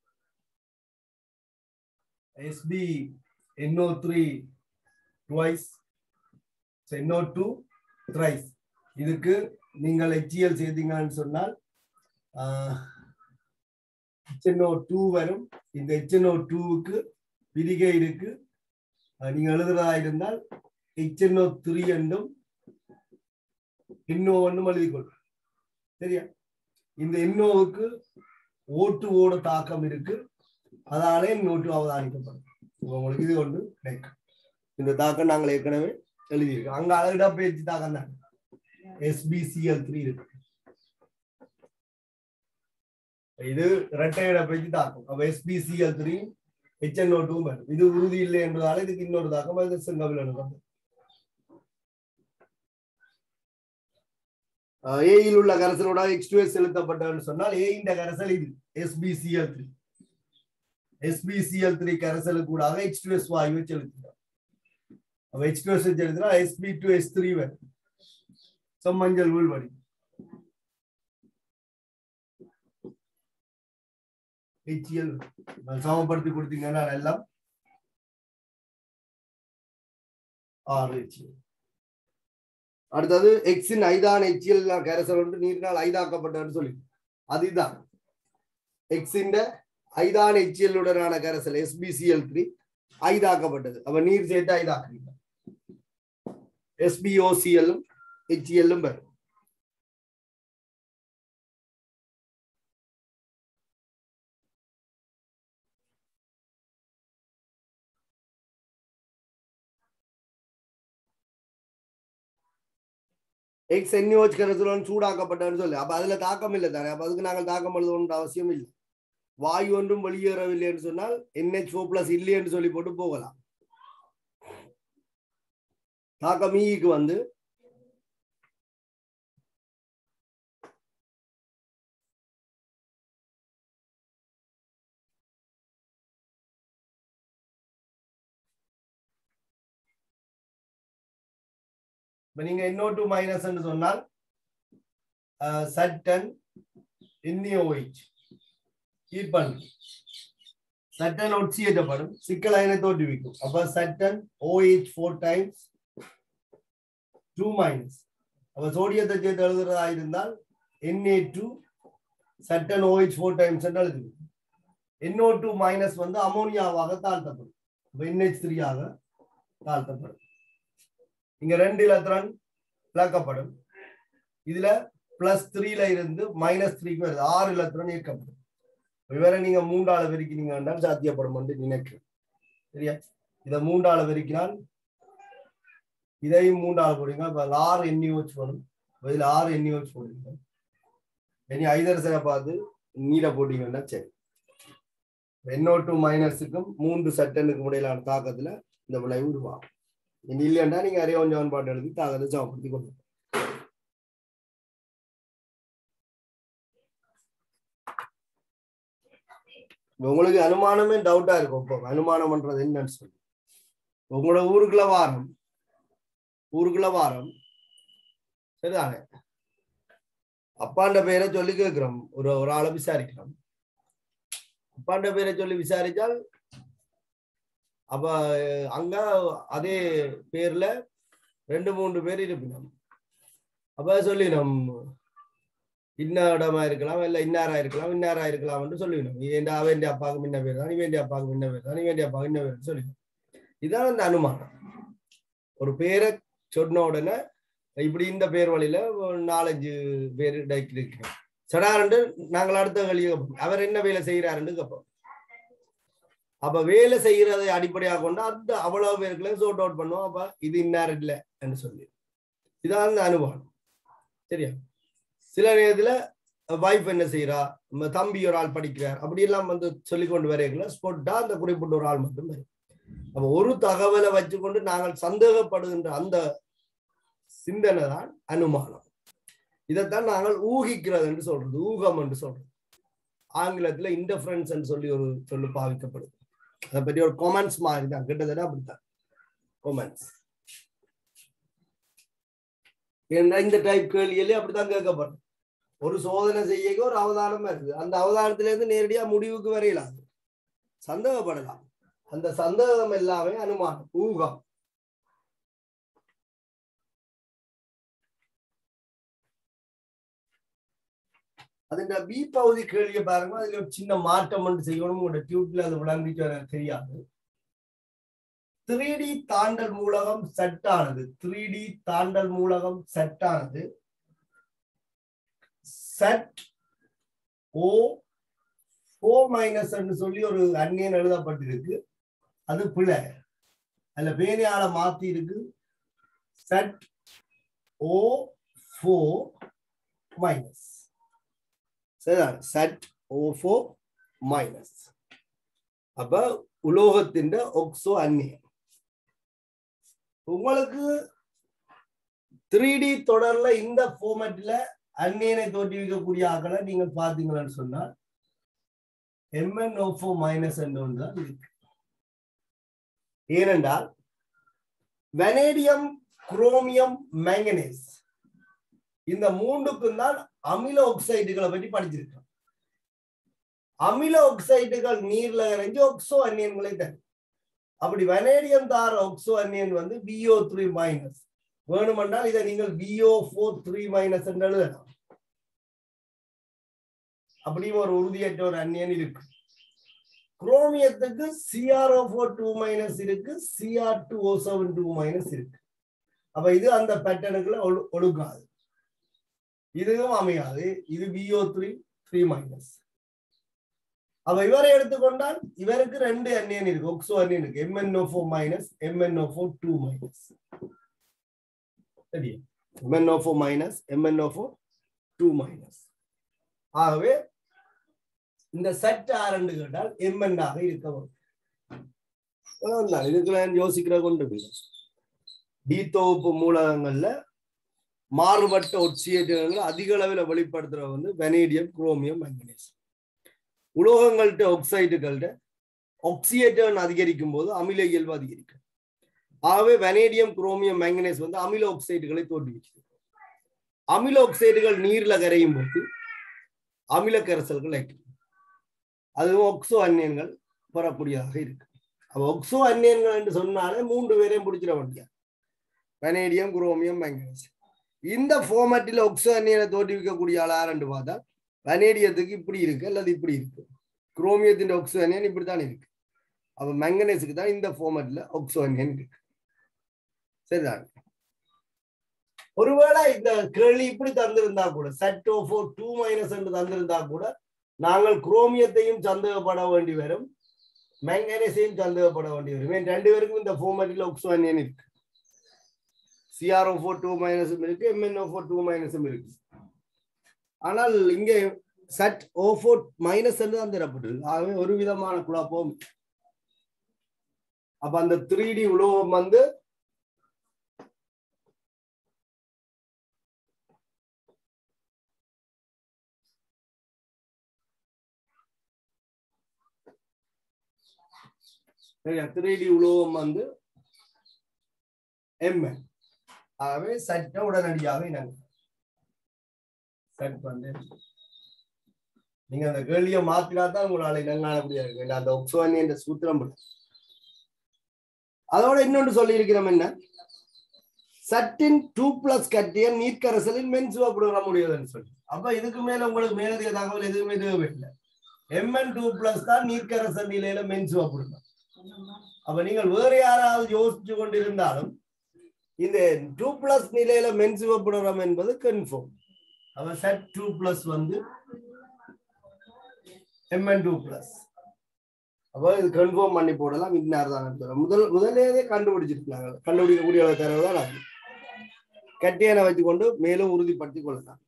A: S B N O three twice N O two thrice இதுக்கு நீங்கள் ஹெச்இஎல் சேர்த்தீங்கன்னு சொன்னால் ஹெச்என்ஓ டூ வரும் இந்த ஹெச்என்ஓ டூவுக்கு பிரிகை இருக்கு நீங்க எழுதுறதா இருந்தால் ஹெச்என்ஓ த்ரீ என்றும் இன்னோ ஒன்றும் எழுதிக்கொள் சரியா இந்த இன்னோவுக்கு ஓட்டு ஓட தாக்கம் இருக்கு அதாலே நோட்டு அவதானிக்கப்படும் உங்களுக்கு இது ஒன்று கிடைக்கும் இந்த தாக்கம் நாங்கள் ஏற்கனவே எழுதியிருக்கோம் அங்க அழகிடா பேச்சு தாக்கம் தான் எஸ்பிசிஎல் த்ரீ இருக்கு இது இரட்டையிட பேச்சு தாக்கம் அப்ப எஸ்பிசிஎல் த்ரீ ஹெச்என்ஓ டூ வரும் இது உறுதி இல்லை என்பதால இதுக்கு இன்னொரு தாக்கம் அது செங்கவில் அணுகும் ஏயில் உள்ள கரைசலோட எக்ஸ் டூ எஸ் செலுத்தப்பட்டன்னு சொன்னால் ஏ இந்த கரைசல் இது எஸ்பிசிஎல் த்ரீ எஸ்பிசிஎல் த்ரீ கரைசலுக்கு கூட எக்ஸ் டூ எஸ் வாயுவை செலுத்தினோம் அப்ப எக்ஸ் டூ எஸ் செலுத்தினா எஸ்பி டூ எஸ் த்ரீ வரும் செம்மஞ்சள் உள்வடி ஹெச்எல் சமப்படுத்தி கொடுத்தீங்கன்னா எல்லாம் ஆறு ஹெச்எல் அடுத்தது எக்ஸின் ஐதான் ஹெச்எல் கேரசல் வந்து நீரினால் ஐதாக்கப்பட்டன்னு சொல்லி அதுதான் எக்ஸின் ஐதான் ஹெச்எல் உடனான கரைசல் எஸ்பிசிஎல் த்ரீ ஐதாக்கப்பட்டது அப்ப நீர் சேர்த்து ஐதாக்குறீங்க எஸ்பிஓசிஎல்லும் ஹெச்எல்லும் பெறும் எக்ஸ் என்யூஹெச் கரைசலோன் சூடாக்கப்பட்டன்னு சொல்லு அப்ப அதுல தாக்கம் இல்லை தானே அப்ப அதுக்கு நாங்கள் தாக்கம் எழுதணுன்ற அவசியம் இல்லை வாயு ஒன்றும் வெளியேறவில்லை என்று சொன்னால் என்ஹெச் ஓ பிளஸ் இல்லை என்று சொல்லி போட்டு போகலாம் தாக்கம் ஈக்கு வந்து இப்ப நீங்க இன்னோ டூ மைனஸ் சொன்னால் சட்டன் இன்னியோயிச் ஈர்ப்பன் சட்டன் ஒட்சியேற்றப்படும் சிக்கல் அயனை தோற்றுவிக்கும் அப்ப சட்டன் O H four times two minus அப்ப சோடியத்தை சேர்த்து எழுதுறதா இருந்தால் என்ஏ டூ சட்டன் ஓஹெச் ஃபோர் டைம்ஸ் என்று எழுதுவோம் என்ஓ டூ மைனஸ் வந்து அமோனியாவாக தாழ்த்தப்படும் அப்ப என்ஹெச் த்ரீ ஆக தாழ்த்தப்படும் இங்க ரெண்டு இலத்திரன் விளக்கப்படும் இதுல பிளஸ் த்ரீல இருந்து மைனஸ் த்ரீக்கு வருது ஆறு இலத்திரன் ஈர்க்கப்படும் இவரை நீங்க மூன்றால பெருக்கினீங்கன்னா சாத்தியப்படும் என்று நினைக்கிறேன் சரியா இதை மூன்றால பெருக்கினால் இதையும் மூன்றால போடுங்க இப்ப ஆறு எண்ணி வச்சு போடும் இதுல ஆறு எண்ணி வச்சு போடுங்க இனி ஐதரசனை பார்த்து நீரை போட்டீங்கன்னா சரி என்ஓ டூ மைனஸுக்கும் மூன்று சட்டனுக்கும் இடையிலான தாக்கத்துல இந்த விளைவு உருவாகும் இனி இல்லைன்னா நீங்க அறிய கொஞ்சம் பாட்டு எழுதி தாக்கத்தை சமப்படுத்தி கொண்டு உங்களுக்கு அனுமானமே டவுட்டா இருக்கும் இப்போ அனுமானம் பண்றது என்னன்னு சொல்லி உங்களோட ஊருக்குள்ள வாரம் ஊருக்குள்ள வாரம் சரிதானே அப்பாண்ட பேரை சொல்லி கேட்கிறோம் ஒரு ஒரு ஆளை விசாரிக்கிறோம் அப்பாண்ட பேரை சொல்லி விசாரிச்சால் அப்ப அங்க அதே பேர்ல ரெண்டு மூன்று பேர் இருப்பினோம் அப்ப சொல்லினோம் இன்ன இடமா இருக்கலாம் இல்ல இன்னாரா இருக்கலாம் இன்னாரா இருக்கலாம் என்று சொல்லிவிடும் ஏண்டா அவன் அப்பாவுக்கு முன்ன பேர் தான் இவன் அப்பாவுக்கு முன்ன பேர் தான் இவன் அப்பாவுக்கு இன்ன பேர் சொல்லிடும் இதான் அந்த அனுமானம் ஒரு பேரை சொன்ன உடனே இப்படி இந்த பேர் வழியில ஒரு நாலஞ்சு பேர் இருக்கிறோம் சடாரண்டு நாங்கள் அடுத்த வழியை அவர் என்ன வேலை செய்யறாருன்னு கேட்போம் அப்ப வேலை செய்யறதை அடிப்படையாக கொண்டு அந்த அவ்வளவு பேருக்குள்ள சோட் அவுட் பண்ணுவோம் அப்ப இது இன்னார் இல்லை என்று சொல்லி இதான் அந்த அனுபவம் சரியா சில நேரத்துல வைஃப் என்ன செய்யறா நம்ம தம்பி ஒரு ஆள் படிக்கிறார் அப்படி எல்லாம் வந்து சொல்லி கொண்டு வரையக்குள்ள ஸ்பொட்டா அந்த குறிப்பிட்ட ஒரு ஆள் மட்டும் வரும் அப்ப ஒரு தகவலை வச்சுக்கொண்டு நாங்கள் சந்தேகப்படுகின்ற அந்த சிந்தனை தான் அனுமானம் இதைத்தான் நாங்கள் ஊகிக்கிறது என்று சொல்றது ஊகம் என்று சொல்றது ஆங்கிலத்துல இன்டர்ஃபரன்ஸ் என்று சொல்லி ஒரு சொல்லு பாவிக்கப்படுது அதை பற்றி ஒரு கொமெண்ட்ஸ் மாதிரி தான் கிட்டத்தட்ட அப்படித்தான் கொமெண்ட்ஸ் ஏன்னா இந்த டைப் கேள்வியிலே அப்படித்தான் கேட்கப்படும் ஒரு சோதனை செய்ய ஒரு அவதானம் இருக்குது அந்த அவதானத்துல இருந்து நேரடியா முடிவுக்கு வரையலாம் சந்தேகப்படலாம் அந்த சந்தேகம் எல்லாமே அனுமானம் ஊகம் அதுல பி பகுதி கேள்வியை பாருங்க அதுல ஒரு சின்ன மாற்றம் ஒன்று செய்யணும் உங்களோட டியூப்ல அது விளங்கிட்டு எனக்கு தெரியாது த்ரீ டி தாண்டல் மூலகம் செட்டானது த்ரீ டி தாண்டல் மூலகம் செட்டானது செட் ஓ ஓ மைனஸ் சொல்லி ஒரு அந்நியன் எழுதப்பட்டிருக்கு அது பிழை அதுல பேனையால மாத்தி இருக்கு செட் ஓ ஃபோ மைனஸ் சரிதான் செட் ஓ ஃபோ மைனஸ் அப்ப உலோகத்தின் ஒக்ஸோ அந்நியம் உங்களுக்கு த்ரீ டி தொடர்ல இந்த ஃபார்மேட்ல அந்நியனை தோற்றுவிக்கக்கூடிய ஆக்களை நீங்கள் பார்த்தீங்கன்னு சொன்னால் எம்என் ஓஃபோ மைனஸ் என்று ஒன்று தான் இருக்கு ஏனென்றால் வெனேடியம் குரோமியம் மேங்கனேஸ் இந்த மூன்றுக்கும் தான் அமில ஆக்சைடுகளை பற்றி படிச்சிருக்கோம் அமில ஆக்சைடுகள் நீர்ல இறங்கி ஒக்சோ அந்நியன்களை தரும் அப்படி வனேடியம் தார ஒக்சோ அந்நியன் வந்து பிஓ த்ரீ மைனஸ் வேணுமென்றால் இதை நீங்கள் பிஓ ஃபோர் த்ரீ மைனஸ் என்று எழுதலாம் அப்படியும் ஒரு உறுதியற்ற ஒரு அந்நியன் இருக்கு குரோமியத்துக்கு சிஆர்ஓ ஃபோர் டூ மைனஸ் இருக்கு C R two O seven two minus இருக்கு அப்ப இது அந்த பேட்டர்னுக்குள்ள ஒழுங்காது இதுவும் அமையாது இது பிஓ த்ரீ த்ரீ மைனஸ் அப்ப இவரை எடுத்துக்கொண்டால் இவருக்கு ரெண்டு அந்நியன் இருக்கு ஒக்ஸோ அந்நியன் இருக்கு M N O four minus M N O four two minus சரி M N O four minus M N O four two minus ஆகவே இந்த செட் ஆரண்டு கேட்டால் எம்என் ஆக இருக்க வரும் இதுக்குள்ள யோசிக்கிற கொண்டு டி தொகுப்பு மூலகங்கள்ல மாறுபட்ட ஒட்சியேற்றங்கள் அதிக அளவில் வெளிப்படுத்துற வந்து வெனேடியம் குரோமியம் மேங்கனீஸ் உலோகங்கள்ட்ட ஒக்சைடுகள்ட்ட ஒக்சியேட்டர் அதிகரிக்கும் போது அமில இயல்பு அதிகரிக்கும் ஆகவே வெனேடியம் குரோமியம் மேங்கனீஸ் வந்து அமில ஒக்சைடுகளை தோற்றுவிக்கிறது அமில ஒக்சைடுகள் நீர்ல கரையும் போது அமில கரைசல்கள் ஏற்படும் அதுவும் ஒக்சோ அந்நியன்கள் பெறக்கூடியதாக இருக்கு அப்ப ஒக்சோ அந்நியன்கள் என்று சொன்னாலே மூன்று பேரையும் பிடிச்சிட வேண்டிய வெனேடியம் குரோமியம் மேங்கனீஸ் இந்த ஃபார்மேட்டில் ஒக்சோ அந்நியனை தோற்றுவிக்கக்கூடிய ஆள் யாருன்னு பார்த்தா வெனேடியத்துக்கு இப்படி இருக்கு அல்லது இப்படி இருக்கு குரோமியத்தின் ஒக்சோ அந்நியன் இப்படித்தான் இருக்கு அப்ப மேங்கனீஸுக்கு தான் இந்த ஃபார்மேட்ல ஒக்சோ அந்நியன் இருக்கு சரிதான் ஒருவேளை இந்த கேள்வி இப்படி தந்திருந்தா கூட Z O four two minus என்று தந்திருந்தா கூட நாங்கள் குரோமியத்தையும் சந்தேகப்பட வேண்டி வரும் மேங்கனீஸையும் சந்தேகப்பட வேண்டி வரும் ஏன் ரெண்டு பேருக்கும் இந்த ஃபார்மேட்டில் ஒக்சோ அந்நியன் இருக்கு சிஆர்ஓ ஃபோர் டூ மைனஸும் இருக்கு எம்என்ஓ ஃபோர் டூ மைனஸும் இருக்கு ஆனால் இங்கே சட் ஓ ஃபோர் மைனஸ் என்று தான் தரப்பட்டிருக்கு ஆகவே ஒரு விதமான குழப்பம் அப்ப அந்த த்ரீ டி உலோகம் வந்து த்ரீ டி உலோகம் வந்து எம்என் ஆகவே சட்ட உடனடியாக இணங்க சட் வந்து நீங்க அந்த கேள்வியை மாத்தினா தான் உங்களால இனங்காண முடியாது அந்த ஒக்சோனி என்ற சூத்திரம் படி. அதோட இன்னொன்று சொல்லி இருக்கிறோம் என்ன சட்டின் டூ பிளஸ் கட்டிய நீர்க்கரசலில் மென் சிவப்படுற முடியாதுன்னு சொல்லி அப்ப இதுக்கு மேல உங்களுக்கு மேலதிக தகவல் எதுவுமே தேவையில்லை எம்என் டூ பிளஸ் தான் நீர்க்கரசல் நிலையில மென் சிவப்படுங்க அப்ப நீங்கள் வேற யாராவது யோசிச்சு கொண்டிருந்தாலும் இந்த டூ பிளஸ் நிலையில மென் சிவப்படுறோம் என்பது கன்ஃபார்ம் அப்ப செட் டூ பிளஸ் வந்து எம்என் டூ பிளஸ் அப்போ இது கன்ஃபார்ம் பண்ணி போடலாம் இன்னார் தான் எடுத்துறோம். முதல் முதலேயே கண்டுபிடிச்சிருக்காங்க கண்டுபிடிக்கக்கூடிய தரவு தான் அது கட்டியனை வைத்துக்கொண்டு மேலும் உறுதிப்படுத்திக் கொள்ளலாம்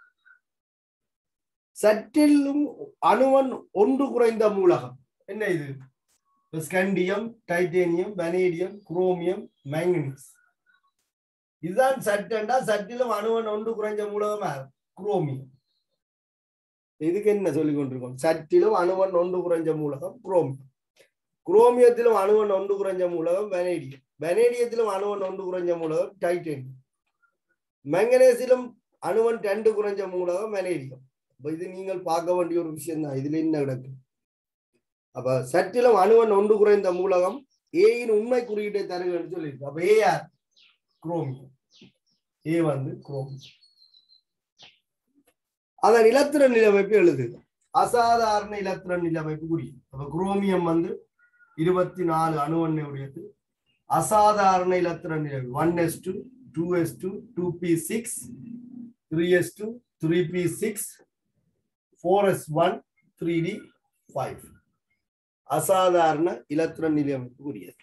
A: சற்றிலும் அணுவன் ஒன்று குறைந்த மூலகம் என்ன இது scandium titanium vanadium chromium manganese இதுதான் சட்டண்டா சட்டிலும் அணுவன் ஒன்று குறைஞ்ச மூலகமா குரோமியம் இதுக்கு என்ன சொல்லிக் கொண்டிருக்கோம் சட்டிலும் அணுவன் ஒன்று குறைஞ்ச மூலகம் குரோமியம் குரோமியத்திலும் அணுவன் ஒன்று குறைஞ்ச மூலகம் வெனேடியம் வெனேடியத்திலும் அணுவன் ஒன்று குறைஞ்ச மூலகம் டைட்டேனியம் மெங்கனேசிலும் அணுவன் ரெண்டு குறைஞ்ச மூலகம் வெனேடியம் அப்ப இது நீங்கள் பார்க்க வேண்டிய ஒரு விஷயம் தான் இதுல என்ன கிடக்கு அப்ப சட்டிலும் அணுவன் ஒன்று குறைந்த மூலகம் ஏயின் உண்மை குறியீட்டை தருகன்னு சொல்லியிருக்கு அப்ப ஏ யார் குரோமியம் ஏ வந்து குரோமியம் அதன் இலத்திர நிலமைப்பு எழுது அசாதாரண இலத்திர நிலமைப்பு குறியும் அப்ப குரோமியம் வந்து இருபத்தி நாலு அணுவண்ணை உடையது அசாதாரண இலத்திர நிலவு one S two two S two two P six three S two three P six four S one three D five அசாதாரண இலத்திர நிலையமைப்பு உரியது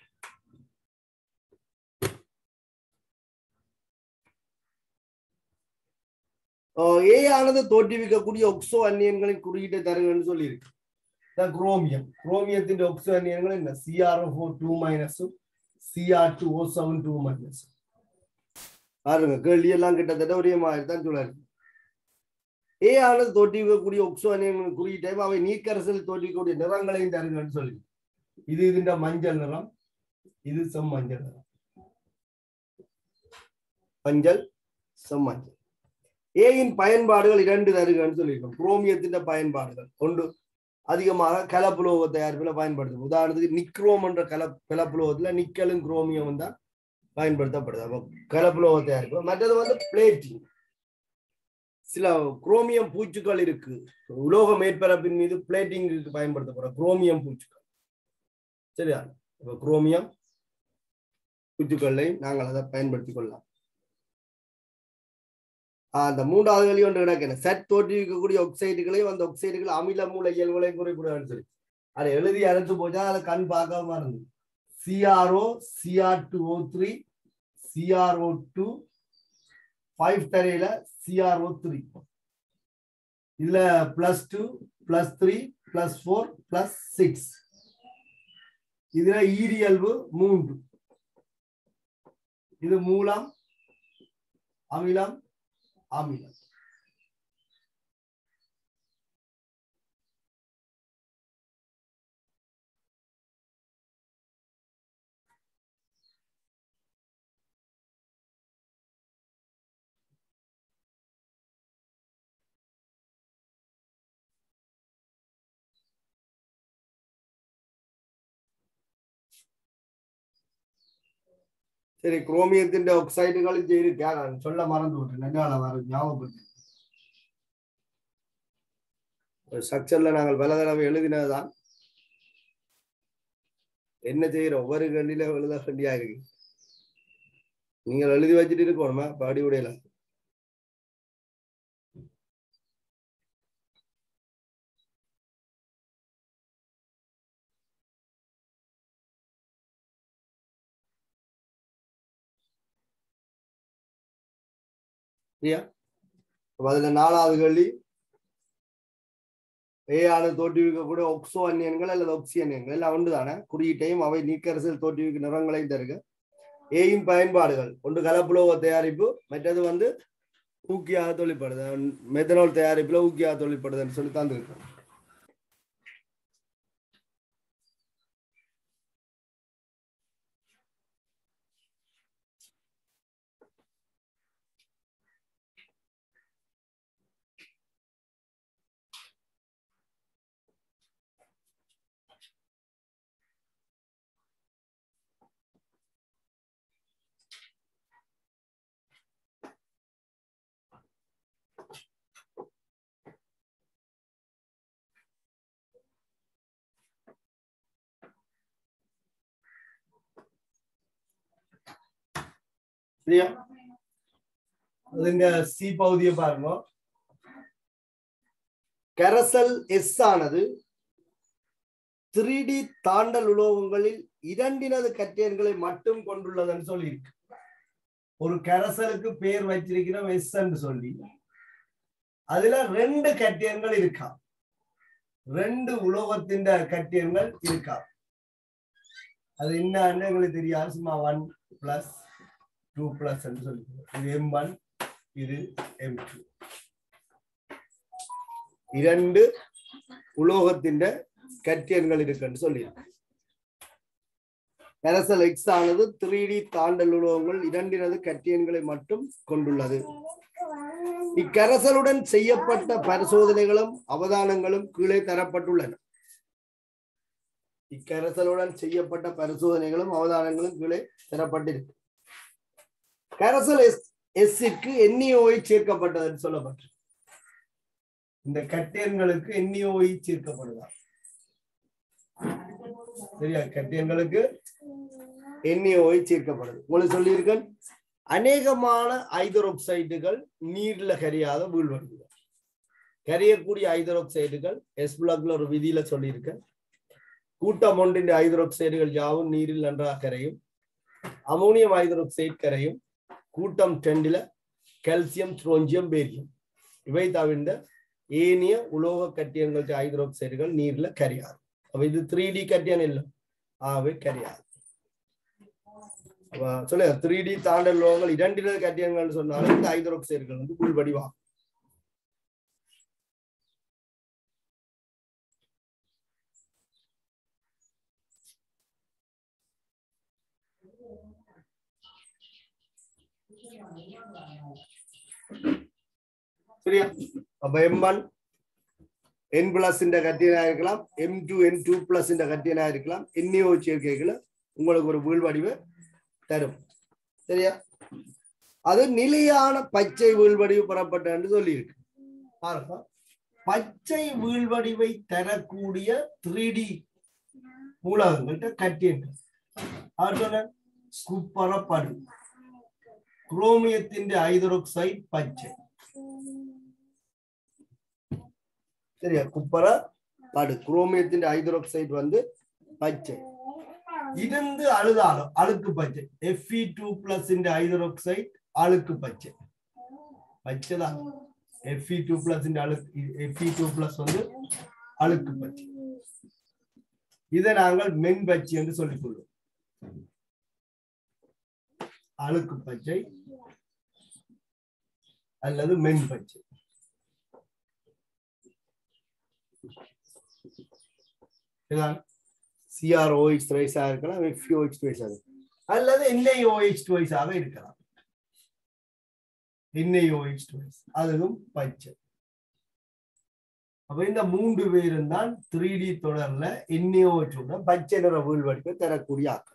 A: ஏ ஆனது தோற்றுவிக்கக்கூடிய ஒக்சோ அந்நியன்களின் குறியீட்டை தருங்கன்னு சொல்லியிருக்கு குரோமியம் குரோமியத்தின் ஒக்சோ அந்நியன்கள் என்ன சிஆர் ஃபோர் டூ மைனஸும் C R two O seven two minus பாருங்க கேள்வி எல்லாம் கிட்டத்தட்ட ஒரே மாதிரி தான் சொல்லுது ஏ ஆனது தோற்றுவிக்கக்கூடிய ஒக்சோ அந்நியன்களின் குறியீட்டை அவை நீர்க்கரசில் தோற்றுவிக்கக்கூடிய நிறங்களையும் தருங்கன்னு சொல்லி இது இதுன்ற மஞ்சள் நிறம் இது செம் மஞ்சள் நிறம் மஞ்சள் செம் மஞ்சள் ஏயின் பயன்பாடுகள் இரண்டு தருகன்னு சொல்லியிருக்கோம் குரோமியத்தின் பயன்பாடுகள் ஒன்று அதிகமாக கலப்புலோக தயாரிப்பில் பயன்படுத்தும் உதாரணத்துக்கு நிக்ரோம் என்ற கல கலப்புலோகத்துல நிக்கலும் குரோமியம் தான் பயன்படுத்தப்படுது அப்போ கலப்புலோக தயாரிப்பு மற்றது வந்து பிளேட்டிங் சில குரோமியம் பூச்சுக்கள் இருக்கு உலோக மேற்பரப்பின் மீது பிளேட்டிங்க்கு பயன்படுத்தப்படும் குரோமியம் பூச்சுக்கள் சரியா இப்போ குரோமியம் பூச்சுக்களை நாங்கள் அதை பயன்படுத்திக் கொள்ளலாம் அந்த மூன்றாவது வழி ஒன்று கிடக்கிற செட் தோற்றுவிக்கக்கூடிய ஒக்சைடுகளையும் அந்த ஒக்சைடுகள் அமில மூல இயல்புகளையும் குறைக்கூடாதுன்னு சொல்லி அதை எழுதி அழைத்து போச்சா அதை கண் பார்க்காம இருந்தது C R O C R two O three C R O two five தரையில சிஆர்ஓ த்ரீ இதுல plus two plus three plus four plus six இதுல ஈரியல்பு மூன்று இது மூலம் அமிலம் அமிலம் சரி குரோமியத்தின் ஆக்சைடுகள் இது இருக்கா நான் சொல்ல மறந்து விட்டேன் நல்லா வர ஞாபகப்படுத்தி ஸ்ட்ரக்சர்ல நாங்கள் பல தடவை எழுதினதுதான் என்ன செய்யறோம் ஒவ்வொரு கண்டில எழுத வேண்டியா இருக்கு நீங்கள் எழுதி வச்சுட்டு இருக்கணுமா பாடி உடையல சரியா அப்ப அதுல நாலாவது கேள்வி ஏ ஆனது தோற்றுவிக்கக்கூடிய ஒக்சோ அந்நியன்கள் அல்லது ஒக்சி அந்நியன்கள் எல்லாம் ஒன்று தானே குறியீட்டையும் அவை நீக்கரசில் தோற்றுவிக்கும் நிறங்களையும் தருக ஏயின் பயன்பாடுகள் ஒன்று கலப்புலோக தயாரிப்பு மற்றது வந்து ஊக்கியாக தொழிற்படுது மெத்தனால் தயாரிப்புல ஊக்கியாக தொழிற்படுதுன்னு சொல்லி தந்துருக்கோம் சரியா அதுங்க சி பகுதியை பாருங்க கரசல் எஸ் ஆனது த்ரீ டி தாண்டல் உலோகங்களில் இரண்டினது கட்டியன்களை மட்டும் கொண்டுள்ளதுன்னு சொல்லியிருக்கு ஒரு கரசலுக்கு பேர் வச்சிருக்கிறோம் எஸ் என்று சொல்லி அதுல ரெண்டு கட்டியன்கள் இருக்கா ரெண்டு உலோகத்தின் கட்டியன்கள் இருக்கா அது என்னன்னு எங்களுக்கு தெரியாது சும்மா ஒன் பிளஸ் டூ பிளஸ் என்று சொல்லி இது எம் ஒன் இது எம் டூ இரண்டு உலோகத்தின் கட்டியன்கள் இருக்குன்னு சொல்லி கரசல் எக்ஸ் ஆனது த்ரீ டி தாண்டல் உலோகங்கள் இரண்டினது கட்டியன்களை மட்டும் கொண்டுள்ளது இக்கரசலுடன் செய்யப்பட்ட பரிசோதனைகளும் அவதானங்களும் கீழே தரப்பட்டுள்ளன இக்கரசலுடன் செய்யப்பட்ட பரிசோதனைகளும் அவதானங்களும் கீழே தரப்பட்டிருக்கு கரசல் எஸ் எஸ்ஸிற்கு என்இஓஐ சேர்க்கப்பட்டதுன்னு சொல்லப்பட்டு இந்த கட்டியன்களுக்கு என்இஓஐ சேர்க்கப்படுதா சரியா கட்டியன்களுக்கு என்இஓஐ சேர்க்கப்படுது உங்களுக்கு சொல்லியிருக்கேன் அநேகமான ஐதரோக்சைடுகள் நீர்ல கரியாத வீழ்வடைகள் கரையக்கூடிய ஐதரோக்சைடுகள் எஸ் பிளாக்ல ஒரு விதியில சொல்லியிருக்கேன் கூட்டம் ஒன்றின் ஐதரோக்சைடுகள் யாவும் நீரில் நன்றாக கரையும் அமோனியம் ஐதரோக்சைடு கரையும் கூட்டம் டெண்டில கால்சியம் ஸ்ட்ரோஞ்சியம் பேரியம் இவை தவிர்ந்த ஏனிய உலோக கட்டியங்கள் ஐதரோக்சைடுகள் நீர்ல கரையாது அப்ப இது த்ரீ டி கட்டியன் இல்லை ஆகவே கரையாது சொல்ல த்ரீ டி தாண்டல் உலோகங்கள் இரண்டினது கட்டியங்கள் சொன்னாலும் இந்த ஐதரோக்சைடுகள் வந்து உள்வடிவாகும் சரியா அப்ப எம் ஒன் என் பிளஸ் கட்டியனா இருக்கலாம் M two N two plus கட்டியனா இருக்கலாம் எண்ணியோ சேர்க்கைகளை உங்களுக்கு ஒரு வீழ்வடிவை தரும் சரியா அது நிலையான பச்சை வீழ்வடிவு பெறப்பட்ட என்று சொல்லியிருக்கு பாருங்க பச்சை வீழ்வடிவை தரக்கூடிய த்ரீ டி மூலகங்கள்ட்ட கட்டியங்கள் அவர் சொன்ன குப்பரப்படு குரோமியத்தின் ஐதரோக்சைடு பச்சை சரியா குப்பர படு குரோமியத்தின் ஹைட்ரோக்சைடு வந்து பச்சை இருந்து அழுதாலும் அழுக்கு பச்சை எஃப்இ டூ பிளஸ் ஹைட்ரோக்சைடு அழுக்கு பச்சை பச்சை தான் எஃப்இ டூ பிளஸ் அழுக்கு எஃப்இ டூ பிளஸ் வந்து அழுக்கு பச்சை இதை நாங்கள் மென் பச்சை என்று சொல்லிக் கொள்வோம் அழுக்கு பச்சை அல்லது மென் பச்சை இதான் சிஆர்ஓஹெச் ரைஸா இருக்கலாம் எஃப்யூஹெச் ரைஸா இருக்கலாம் அல்லது என்ஐஓஹெச் ரைஸாக இருக்கலாம் என்ஐஓஹெச் ரைஸ் அதுவும் பச்சை அப்ப இந்த மூன்று பேரும் தான் த்ரீ டி தொடர்ல என்ஐஓஹெச் பச்சை நிற வீழ்வடிப்பை தரக்கூடிய ஆக்கள்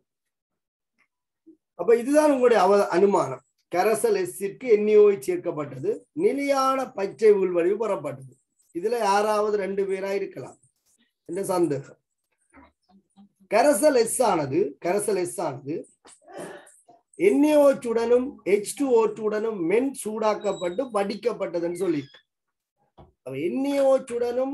A: அப்ப இதுதான் உங்களுடைய அவ அனுமானம் கரசல் எஸ்ஸிற்கு என்இஓய் சேர்க்கப்பட்டது நிலையான பச்சை உள்வடிவு பெறப்பட்டது இதுல யாராவது ரெண்டு பேரா இருக்கலாம் என்ற சந்தேகம் கரசல் எஸ் ஆனது கரசல் எஸ் ஆனது என்ஏஓச்சுடனும் எச் டூ ஓச்சுடனும் மென் சூடாக்கப்பட்டு வடிக்கப்பட்டதுன்னு சொல்லியிருக்கு அப்ப என்ஏஓச்சுடனும்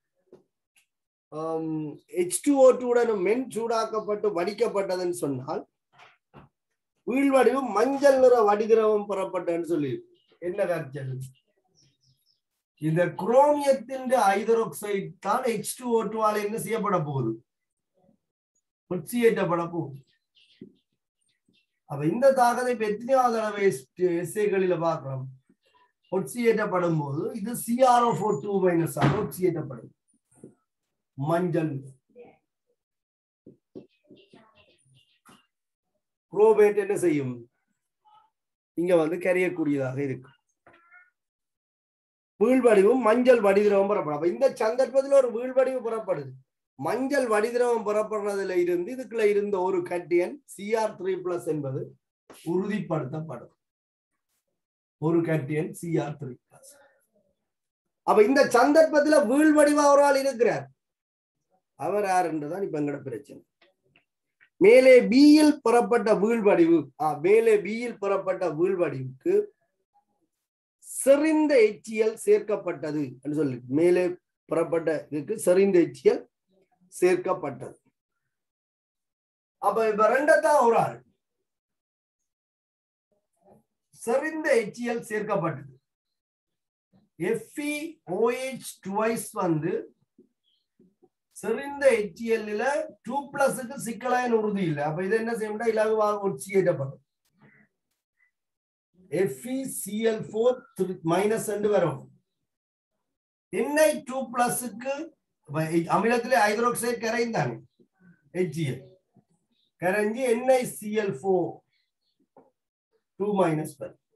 A: எச் டூ ஓட்டுடனும் மென் சூடாக்கப்பட்டு வடிக்கப்பட்டதுன்னு சொன்னால் வீழ்வடிவு மஞ்சள் நிற வடிதிரவம் பெறப்பட்டன்னு சொல்லி என்ன கருச்சல் இந்த குரோமியத்தின் ஹைதரோக்சைடு தான் எச் டூ ஓட்டுவால் என்ன செய்யப்பட போகுது ஒட்சியேற்றப்பட போகுது அப்ப இந்த தாக்கத்தை இப்ப எத்தனையாவது தடவை எஸ்ஏகளில பார்க்கிறோம் ஒட்சியேற்றப்படும் போது இது சிஆர்ஓ ஃபோர் டூ மைனஸ் ஆக ஒட்சியேற்றப்படும் மஞ்சள் குரோபேட் என்ன செய்யும் இங்க வந்து கரையக்கூடியதாக இருக்கு வீழ்வடிவும் மஞ்சள் வடிதிரவம் புறப்படும் அப்ப இந்த சந்தர்ப்பத்தில் ஒரு வீழ்வடிவு புறப்படுது மஞ்சள் வடிதிரவம் புறப்படுறதுல இருந்து இதுக்குள்ள இருந்த ஒரு கட்டியன் சிஆர் த்ரீ பிளஸ் என்பது உறுதிப்படுத்தப்படும் ஒரு கட்டியன் சிஆர் த்ரீ பிளஸ் அப்ப இந்த சந்தர்ப்பத்துல வீழ்வடிவா ஒரு ஆள் இருக்கிறார் அவர் யார் என்றுதான் இப்ப எங்கட பிரச்சனை மேலே பியில் பெறப்பட்ட வீழ்வடிவு மேலே பியில் பெறப்பட்ட வீழ்வடிவுக்கு செறிந்த எச்சியல் சேர்க்கப்பட்டது என்று சொல்லி மேலே பெறப்பட்ட இதுக்கு செறிந்த எச்சியல் சேர்க்கப்பட்டது அப்ப இப்ப ரெண்டத்தான் ஒரு ஆள் செறிந்த எச்சியல் சேர்க்கப்பட்டது எஃப்இ ஓஹெச் டுவைஸ் வந்து செறிந்த எச்சிஎல்ல டூ பிளஸுக்கு சிக்கலாயின் உறுதி இல்லை அப்ப இது என்ன செய்யணும்னா இலகுவாக ஒட்சியேற்றப்படும் எஃப்இசிஎல் ஃபோர் மைனஸ் ரெண்டு வரும் என்ஐ டூ பிளஸுக்கு அமிலத்திலே ஹைட்ரோக்சைடு கரைந்தாங்க ஹெச்சிஎல் கரைஞ்சி N I C L four two minus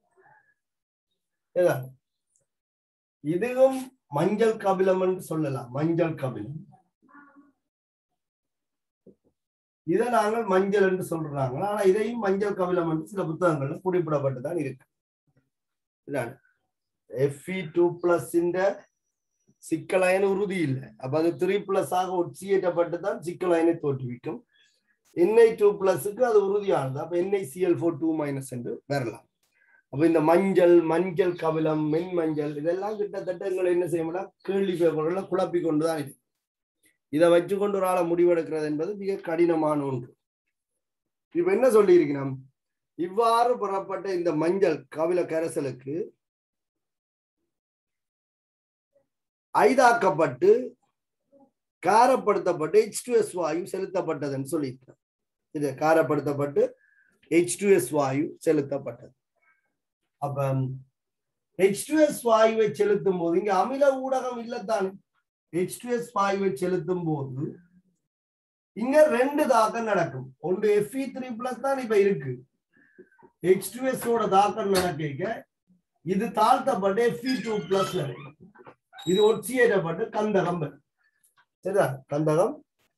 A: இதுவும் மஞ்சள் கபிலம் என்று சொல்லலாம் மஞ்சள் கபிலம் இதை நாங்கள் மஞ்சள் என்று சொல்றாங்க ஆனா இதையும் மஞ்சள் கபிலம் என்று சில புத்தகங்கள்ல குறிப்பிடப்பட்டுதான் இருக்கு இதான் எஃப்இ டூ பிளஸ் இந்த சிக்கலாயன உறுதி இல்லை அப்ப அது த்ரீ பிளஸ் ஆக ஒட்சியேற்றப்பட்டு தான் சிக்கலாயனை தோற்றுவிக்கும் என்ஐ டூ பிளஸுக்கு அது உறுதியானது அப்ப N I C L four two minus என்று வரலாம் அப்ப இந்த மஞ்சள் மஞ்சள் கபிலம் மென் மஞ்சள் இதெல்லாம் கிட்டத்தட்ட எங்களை என்ன செய்யணும்னா கேள்வி பேப்பர்ல குழப்பி கொண்டுதான் இருக்கு இதை வச்சுக்கொண்டு ஒரு ஆளை முடிவெடுக்கிறது என்பது மிக கடினமான ஒன்று இப்ப என்ன சொல்லி இருக்கிறோம் இவ்வாறு பெறப்பட்ட இந்த மஞ்சள் கவில கரைசலுக்கு ஐதாக்கப்பட்டு காரப்படுத்தப்பட்டு ஹெச் டூ எஸ் வாயு செலுத்தப்பட்டதுன்னு சொல்லியிருக்கிறேன் இது காரப்படுத்தப்பட்டு ஹெச் டூ எஸ் வாயு செலுத்தப்பட்டது அப்ப ஹெச் டூ எஸ் வாயுவை செலுத்தும் போது இங்க அமில ஊடகம் இல்லத்தானே ஹெச் டூ எஸ் வாயுவை செலுத்தும் போது இங்க ரெண்டு தாக்கம் நடக்கும் ஒன்று எஃப்இ த்ரீ பிளஸ் தான் இப்ப இருக்கு ஹெச் டூ எஸ் ஓட தாக்கம் நடக்க இது தாழ்த்தப்பட்டு எஃப்இ டூ பிளஸ் இது ஒட்சியேற்றப்பட்டு கந்தகம் சரிதா கந்தகம்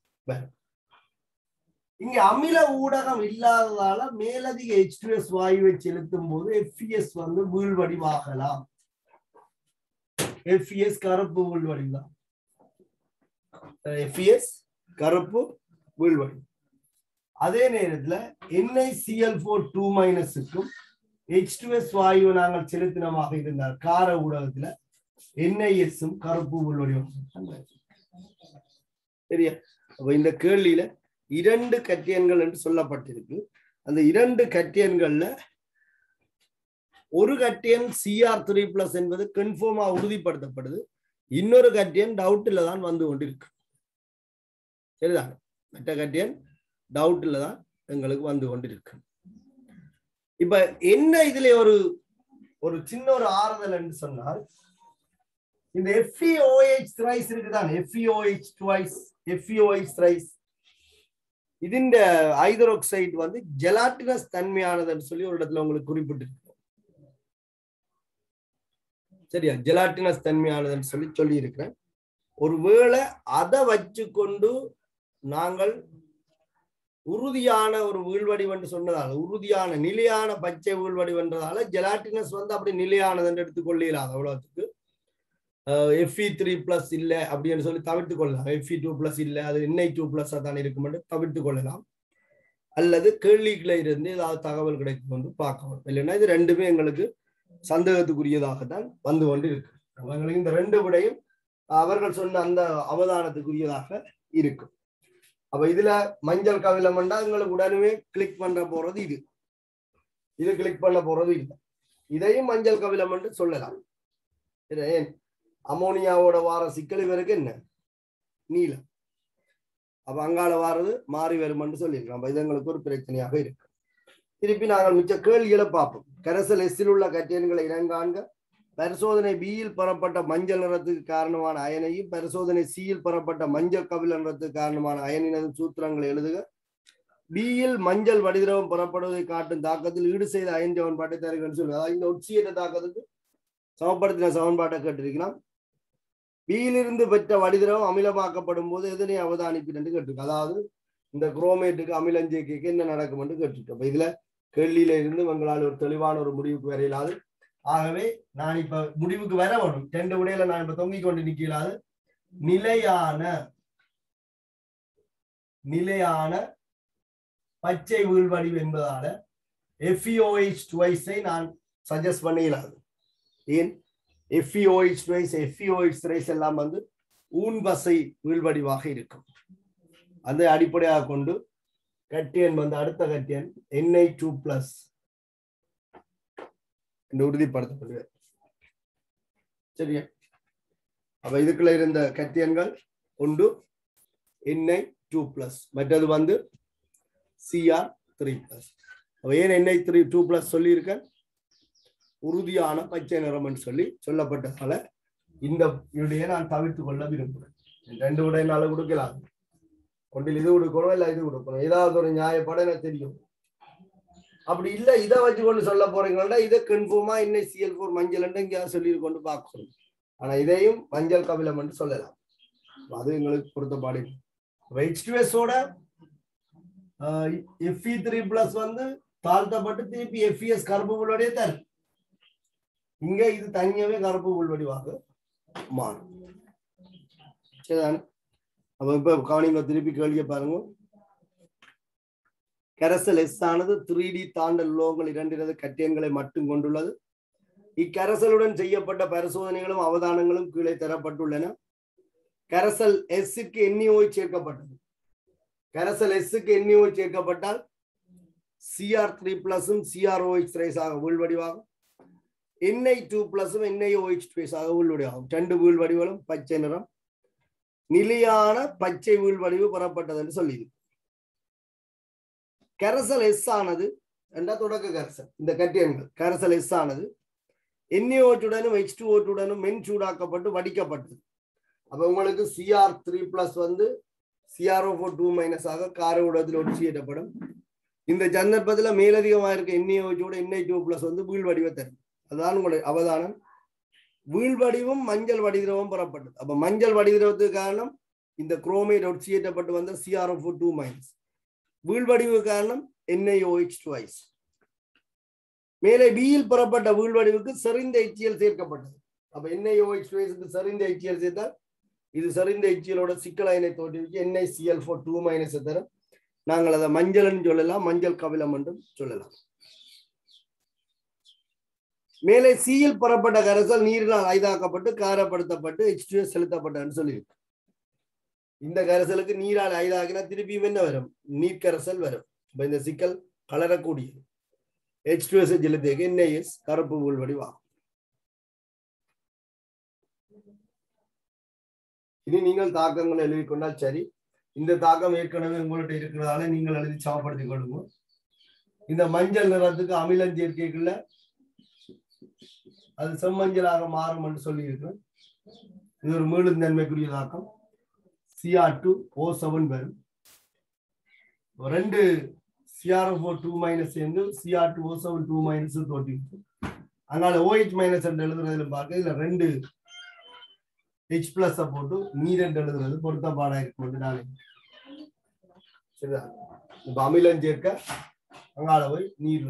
A: இங்க அமில ஊடகம் இல்லாததால மேலதிக ஹெச் டூ எஸ் வாயுவை செலுத்தும் போது எஃப்இஎஸ் வந்து வீழ்வடிவாகலாம் எஃப்இஎஸ் கருப்பு வீழ்வடிதான் எஃப்இஎஸ் கருப்பு வீழ்வடி அதே நேரத்துல என்ஐசிஎல் ஃபோர் டூ மைனஸுக்கும் ஹெச் டூ எஸ் வாயு நாங்கள் செலுத்தினமாக இருந்தால் கார ஊடகத்துல என்ஐஎஸும் கருப்பு உள்வடிவம் சரியா அப்ப இந்த கேள்வியில இரண்டு கட்டியன்கள் என்று சொல்லப்பட்டிருக்கு அந்த இரண்டு கட்டியன்கள்ல ஒரு கட்டியன் சிஆர் த்ரீ பிளஸ் என்பது கன்ஃபார்மா உறுதிப்படுத்தப்படுது இன்னொரு கட்டியன் டவுட்ல தான் வந்து கொண்டிருக்கு சரிதான் மற்ற கட்டியன் டவுட்ல தான் எங்களுக்கு வந்து கொண்டிருக்கு இப்ப என்ன இதுல ஒரு ஒரு சின்ன ஒரு ஆறுதல் என்று சொன்னால் இந்த FeOH thrice இருக்குதான் FeOH twice FeOH thrice ഇതിന്റെ ஹைட்ரோக்சைடு வந்து ஜெலாட்டினஸ் தன்மையானதுன்னு சொல்லி ஒரு இடத்துல உங்களுக்கு குறிப்பிட்டிருக்கு சரியா ஜெலாட்டினஸ் தன்மையானதுன்னு சொல்லி சொல்லி இருக்கிறேன் ஒருவேளை அதை வச்சுக்கொண்டு நாங்கள் உறுதியான ஒரு வீழ்வடிவென்று சொன்னதால உறுதியான நிலையான பச்சை வீழ்வடிவென்றதால ஜெலாட்டினஸ் வந்து அப்படி நிலையானதுன்னு எடுத்துக்கொள்ளலாம் அவ்வளவுக்கு எஃப்இ த்ரீ பிளஸ் இல்லை அப்படின்னு சொல்லி தவிர்த்து கொள்ளலாம் எஃப்இ டூ பிளஸ் இல்லை அது என்ஐ டூ பிளஸ் தான் இருக்கும் தவிர்த்து கொள்ளலாம் அல்லது கேள்விகளை இருந்து ஏதாவது தகவல் கிடைக்கும் கொண்டு பார்க்கணும் இல்லைன்னா இது ரெண்டுமே எங்களுக்கு சந்தேகத்துக்குரியதாகத்தான் வந்து கொண்டு இருக்கு அவங்களுக்கு இந்த ரெண்டு விடையும் அவர்கள் சொன்ன அந்த அவதானத்துக்குரியதாக இருக்கும் அப்ப இதுல மஞ்சள் கவிலம் எங்களுக்கு உடனே கிளிக் பண்ற போறது இது இது கிளிக் பண்ண போறது இல்லை இதையும் மஞ்சள் கவிலம் என்று சொல்லலாம் ஏன் அமோனியாவோட வார சிக்கல் இவருக்கு என்ன நீலம் அப்ப அங்கால வாரது மாறி வருமென்று சொல்லியிருக்கலாம் அப்ப இது எங்களுக்கு ஒரு பிரச்சனையாக இருக்கு திருப்பி நாங்கள் மிச்ச கேள்விகளை பார்ப்போம் கரைசல் எஸ்ஸில் உள்ள கட்டியன்களை இனங்காண்க பரிசோதனை பியில் பெறப்பட்ட மஞ்சள் நிறத்துக்கு காரணமான அயனையும் பரிசோதனை சியில் பெறப்பட்ட மஞ்சள் கபில நிறத்துக்கு காரணமான அயனினது சூத்திரங்களை எழுதுக பியில் மஞ்சள் வடிதிரவம் பெறப்படுவதை காட்டும் தாக்கத்தில் ஈடு செய்த அயன் சமன்பாட்டை தருகிறேன்னு சொல்லுங்க அதாவது இந்த உச்சியற்ற தாக்கத்துக்கு சமப்படுத்தின சமன்பாட்டை கேட்டிருக்கலாம் பியிலிருந்து பெற்ற வடிதிரவம் அமிலமாக்கப்படும் போது எதனை அவதானிப்பின் என்று கேட்டிருக்கு அதாவது இந்த குரோமேட்டுக்கு அமிலம் சேர்க்கைக்கு என்ன நடக்கும் என்று கேட்டிருக்கு அப்ப இதுல கேள்வியில இருந்து உங்களால் ஒரு தெளிவான ஒரு முடிவுக்கு வரையிலாது ஆகவே நான் இப்ப முடிவுக்கு வர வேணும் ரெண்டு விடையில நான் இப்ப தொங்கிக் கொண்டு நிக்கலாது நிலையான நிலையான பச்சை வீழ்வடிவு என்பதால எஃப்இஓஹெச் டுவைஸை நான் சஜஸ்ட் பண்ணிடலாது ஏன் எஃப்இஓஹெச் டுவைஸ் எஃப்இஓஹெச் த்ரைஸ் எல்லாம் வந்து ஊன் பசை வீழ்வடிவாக இருக்கும் அதை அடிப்படையாக கொண்டு கட்டியன் வந்து அடுத்த கட்டியன் என்ஐ டூ பிளஸ் என்று உறுதிப்படுத்தப்படுவார் சரியா அப்ப இதுக்குள்ள இருந்த கத்தியன்கள் ஒன்று என்ஐ டூ பிளஸ் மற்றது வந்து சிஆர் த்ரீ பிளஸ் அப்ப ஏன் என்ஐ த்ரீ டூ பிளஸ் சொல்லியிருக்கேன் உறுதியான பச்சை நிறம்னு சொல்லி சொல்லப்பட்டதால இந்த விடையை நான் தவிர்த்து கொள்ள விரும்புகிறேன் ரெண்டு விட என்னால கொடுக்கலாம் ஒன்றில் இது கொடுக்கணும் இல்ல இது கொடுக்கணும் ஏதாவது ஒரு நியாயப்பட எனக்கு தெரியும் அப்படி இல்ல இதை வச்சு கொண்டு சொல்ல போறீங்கன்னா இதை கன்ஃபார்மா இன்னும் சிஎல் போர் மஞ்சள் எங்கேயாவது சொல்லி கொண்டு பார்க்கணும் ஆனா இதையும் மஞ்சள் கபிலம் என்று சொல்லலாம் அது எங்களுக்கு பொருத்தப்பாடு ஹெச்டிஎஸோட எஃப்இ த்ரீ பிளஸ் வந்து தாழ்த்தப்பட்டு திருப்பி எஃப்இஎஸ் கருப்பு புல்வடியே தரும் இங்க இது தனியாவே கருப்பு புல்வடிவாக மாறும் சரிதானே அப்ப இப்ப கவனிங்க திருப்பி கேள்வியை பாருங்க கரசல் எஸ் ஆனது த்ரீ டி தாண்டல் உலோகங்கள் இரண்டினது கட்டியன்களை மட்டும் கொண்டுள்ளது இக்கரசலுடன் செய்யப்பட்ட பரிசோதனைகளும் அவதானங்களும் கீழே தரப்பட்டுள்ளன கரசல் எஸ்ஸுக்கு எண்ணியோய் சேர்க்கப்பட்டது கரசல் எஸ்ஸுக்கு எண்ணியோய் சேர்க்கப்பட்டால் சிஆர் த்ரீ பிளஸும் சிஆர்ஓஹெச் த்ரைஸாக உள்வடிவாகும் என்ஐ டூ பிளஸும் என்ஐஓஹெச் த்ரைஸாக உள்வடிவாகும் ரெண்டு வீழ்வடிவுகளும் பச்சை நிறம் நிலையான பச்சை வீழ்வடிவு பெறப்பட்டது என்று சொல்லியிருக்கு கரசல் எஸ் ஆனது ரெண்டா தொடக்க கரசல் இந்த கட்டியன்கள் கரசல் எஸ் ஆனது என்ஏஓட்டுடனும் எச் டூ ஓட்டுடனும் மென் சூடாக்கப்பட்டு வடிக்கப்பட்டது அப்ப உங்களுக்கு சிஆர் த்ரீ பிளஸ் வந்து சிஆர்ஓ ஃபோர் டூ மைனஸ் ஆக கார ஊடகத்தில் ஒடிச்சியிடப்படும் இந்த சந்தர்ப்பத்தில் மேலதிகமாக இருக்க என்ஏஓச்சோட என்ஐ டூ பிளஸ் வந்து வீழ் வடிவ தரும் அதுதான் உங்களுடைய அவதானம் வீழ் வடிவும் மஞ்சள் வடிதிரவம் பெறப்பட்டது அப்ப மஞ்சள் வடிதிரவத்துக்கு காரணம் இந்த குரோமேட் ஒடிச்சியிடப்பட்டு வந்த சிஆர்ஓ ஃபோர் டூ மைனஸ் வீழ்வடிவு காரணம் என்ஐஓஹெச் டுவைஸ் மேலே பியில் பெறப்பட்ட வீழ்வடிவுக்கு செறிந்த எச்சியல் சேர்க்கப்பட்டது அப்ப என்ஐஓஹெச் டுவைஸுக்கு செறிந்த எச்சியல் சேர்த்தால் இது செறிந்த எச்சியலோட சிக்கல் அயனை தோற்றுவிச்சு என்ஐசிஎல் ஃபோர் டூ மைனஸ் தரும் நாங்கள் அதை மஞ்சள்னு சொல்லலாம் மஞ்சள் கபிலம் என்றும் சொல்லலாம் மேலே சியில் பெறப்பட்ட கரைசல் நீரினால் ஐதாக்கப்பட்டு காரப்படுத்தப்பட்டு எச் டூ செலுத்தப்பட்டதுன்னு சொல்லியிருக்கு இந்த கரைசலுக்கு நீரால் ஐதாகினா திருப்பியும் என்ன வரும் நீர் கரைசல் வரும் இப்ப இந்த சிக்கல் கலரக்கூடியது எச் டூ எஸ் ஜெலுத்தேக்கு என்ஐஎஸ் கருப்பு உள்வடிவாகும் இனி நீங்கள் தாக்கங்கள் எழுதி கொண்டால் சரி இந்த தாக்கம் ஏற்கனவே உங்கள்கிட்ட இருக்கிறதால நீங்கள் எழுதி சமப்படுத்திக் கொள்ளுங்க இந்த மஞ்சள் நிறத்துக்கு அமிலம் சேர்க்கைக்குள்ள அது செம்மஞ்சளாக மாறும் என்று சொல்லி இருக்கிறேன் இது ஒரு மீளும் தன்மைக்குரியதாக்கம் சிஆர் டூ ஓ செவன் வரும் ரெண்டு சிஆர்எஃப்ஓ டூ மைனஸ் சேர்ந்து C R two O seven two minus தோட்டி அதனால ஓஹெச் மைனஸ் என்று எழுதுறதுல பார்க்க இதுல ரெண்டு ஹெச் பிளஸ் போட்டு நீரெண்டு எழுதுறது பொருத்தப்பாடா இருக்கும் நாளை சரிதா இப்ப அமிலம் சேர்க்க அங்கால போய் நீர்ல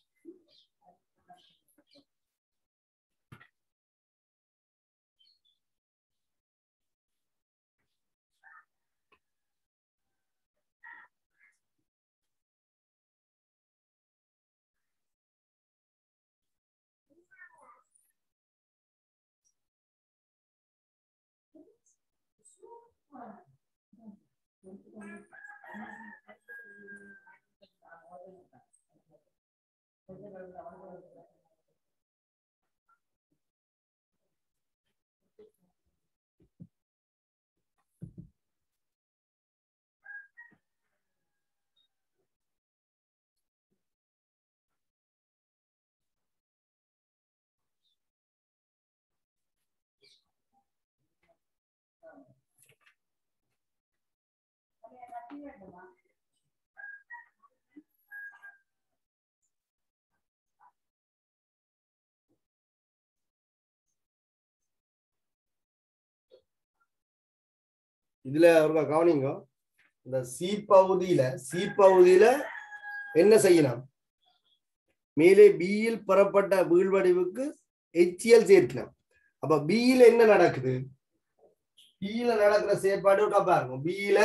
A: இதுல ஒரு கவனிங்க இந்த சி பகுதியில சி பகுதியில என்ன செய்யணும் மேலே பியில் பெறப்பட்ட வீழ்வடிவுக்கு எச்சிஎல் சேர்க்கலாம் அப்ப பியில என்ன நடக்குது பியில நடக்கிற செயற்பாடு பாருங்க பியில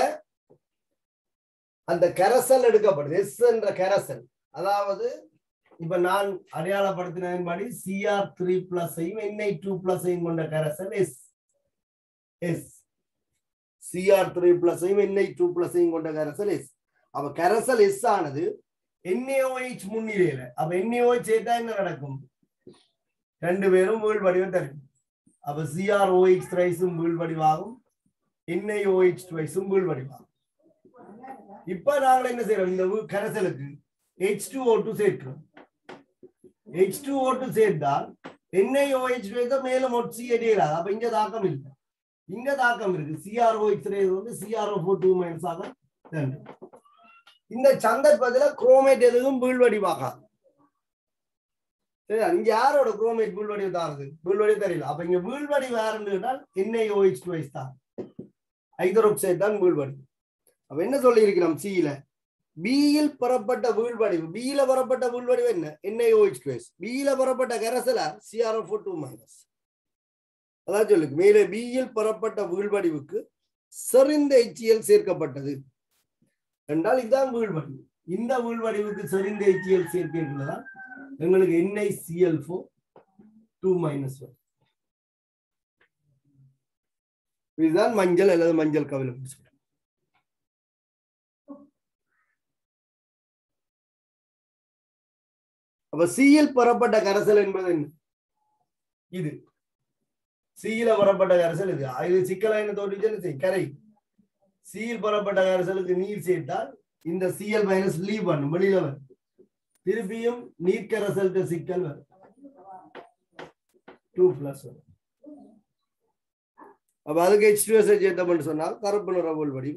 A: அந்த கரசல் எடுக்கப்படுது எஸ் என்ற கரசல் அதாவது இப்ப நான் அடையாளப்படுத்தினபடி சிஆர் த்ரீ பிளஸையும் என்ஐ டூ பிளஸையும் கொண்ட கரசல் எஸ் எஸ் சிஆர் த்ரீ பிளஸையும் என்ஐ டூ பிளஸையும் கொண்ட கரசல் எஸ் அப்ப கரசல் எஸ் ஆனது என்ஏஓஹெச் முன்னிலையில அப்ப என்ஏஓஹெச் சேர்த்தா என்ன நடக்கும் ரெண்டு பேரும் வீழ் வடிவம் தரும் அப்ப சிஆர் ஓஹெச் த்ரைஸும் வீழ் வடிவாகும் என்ஐஓஹெச் ட்வைஸும் வீழ் வடிவாகும் இப்ப நாங்கள் என்ன செய்யறோம் இந்த வீ- கரைசலுக்கு ஹெச் டூ ஓ டூ சேர்க்கிறோம் ஹெச் டூ ஓ டூ சேர்த்தால் என்ஐஓஹெச் ட்வைஸை மேலும் ஒட்சி எடியலாது அப்ப இங்க தாக்கம் இல்லை இங்க தாக்கம் இருக்கு சிஆர்ஓ எக்ஸ்ரே வந்து சிஆர்ஓ ஃபோர் டூ மைனஸ் ஆக தரும். இந்த சந்தர்ப்பத்துல குரோமேட் எதுவும் வீழ்வடிவாகாது சரியா இங்க யாரோட குரோமேட் வீழ்வடிவு தாருது வீழ்வடிவு தெரியல அப்ப இங்க வீழ்வடி வேறுன்னு கேட்டால் என்ஐஓஹெச் ட்வைஸ் தான் ஹைட்ரோக்சைடு தான் வீழ்வடிவு அப்ப என்ன சொல்லி இருக்கிறோம் சியில பியில் பெறப்பட்ட வீழ்வடிவு பியில பெறப்பட்ட வீழ்வடிவு என்ன என்ஐஓஹெச் ட்வைஸ் பியில பெறப்பட்ட கரசல சிஆர்ஓ ஃபோர் டூ மைனஸ் அதான் சொல்லுங்க மேலே பியில் பெறப்பட்ட வீழ்வடிவுக்கு செறிந்த எச்சியல் சேர்க்கப்பட்டது என்றால் இதுதான் வீழ்வடிவு இந்த வீழ்வடிவுக்கு செறிந்த எச்சியல் சேர்க்கிறதுதான் எங்களுக்கு N I C L four two minus one இதுதான் மஞ்சள் அல்லது மஞ்சள் கவிலம் சொல்றோம் அப்ப சிஎல் பெறப்பட்ட கரைசல் என்பது என்ன இது சீல பெறப்பட்ட கரைசல் இது இது சிக்கலாயின தோற்றுச்சுன்னு செய் கரை சீல் பெறப்பட்ட கரைசலுக்கு நீர் சேர்த்தால் இந்த சிஎல் மைனஸ் லீவ் பண்ணும் வெளியில வரும் திருப்பியும் நீர் கரைசலுக்கு சிக்கல் வரும் டூ பிளஸ் வரும் அப்ப அதுக்கு ஹெச் டூ எஸ் சேர்த்தோம்னு சொன்னால் கருப்பு நிற வடி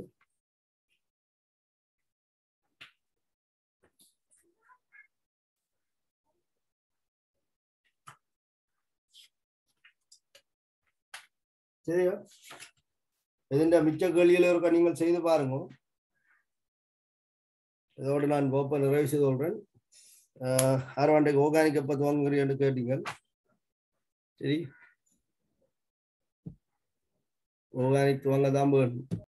A: சரியா ഇതിന്റെ മിക്ക കേളികളൊക്കെ നിങ്ങൾ ചെയ്ത് പാരുங்க இதோடு நான் கோப்பை நிறைவு செய்து கொள்றேன் ஆர்வாண்டைக்கு ஓர்கானிக் எப்போ துவங்குறீன்னு கேட்டீங்க சரி ஓர்கானிக் துவங்க தான் வேணும்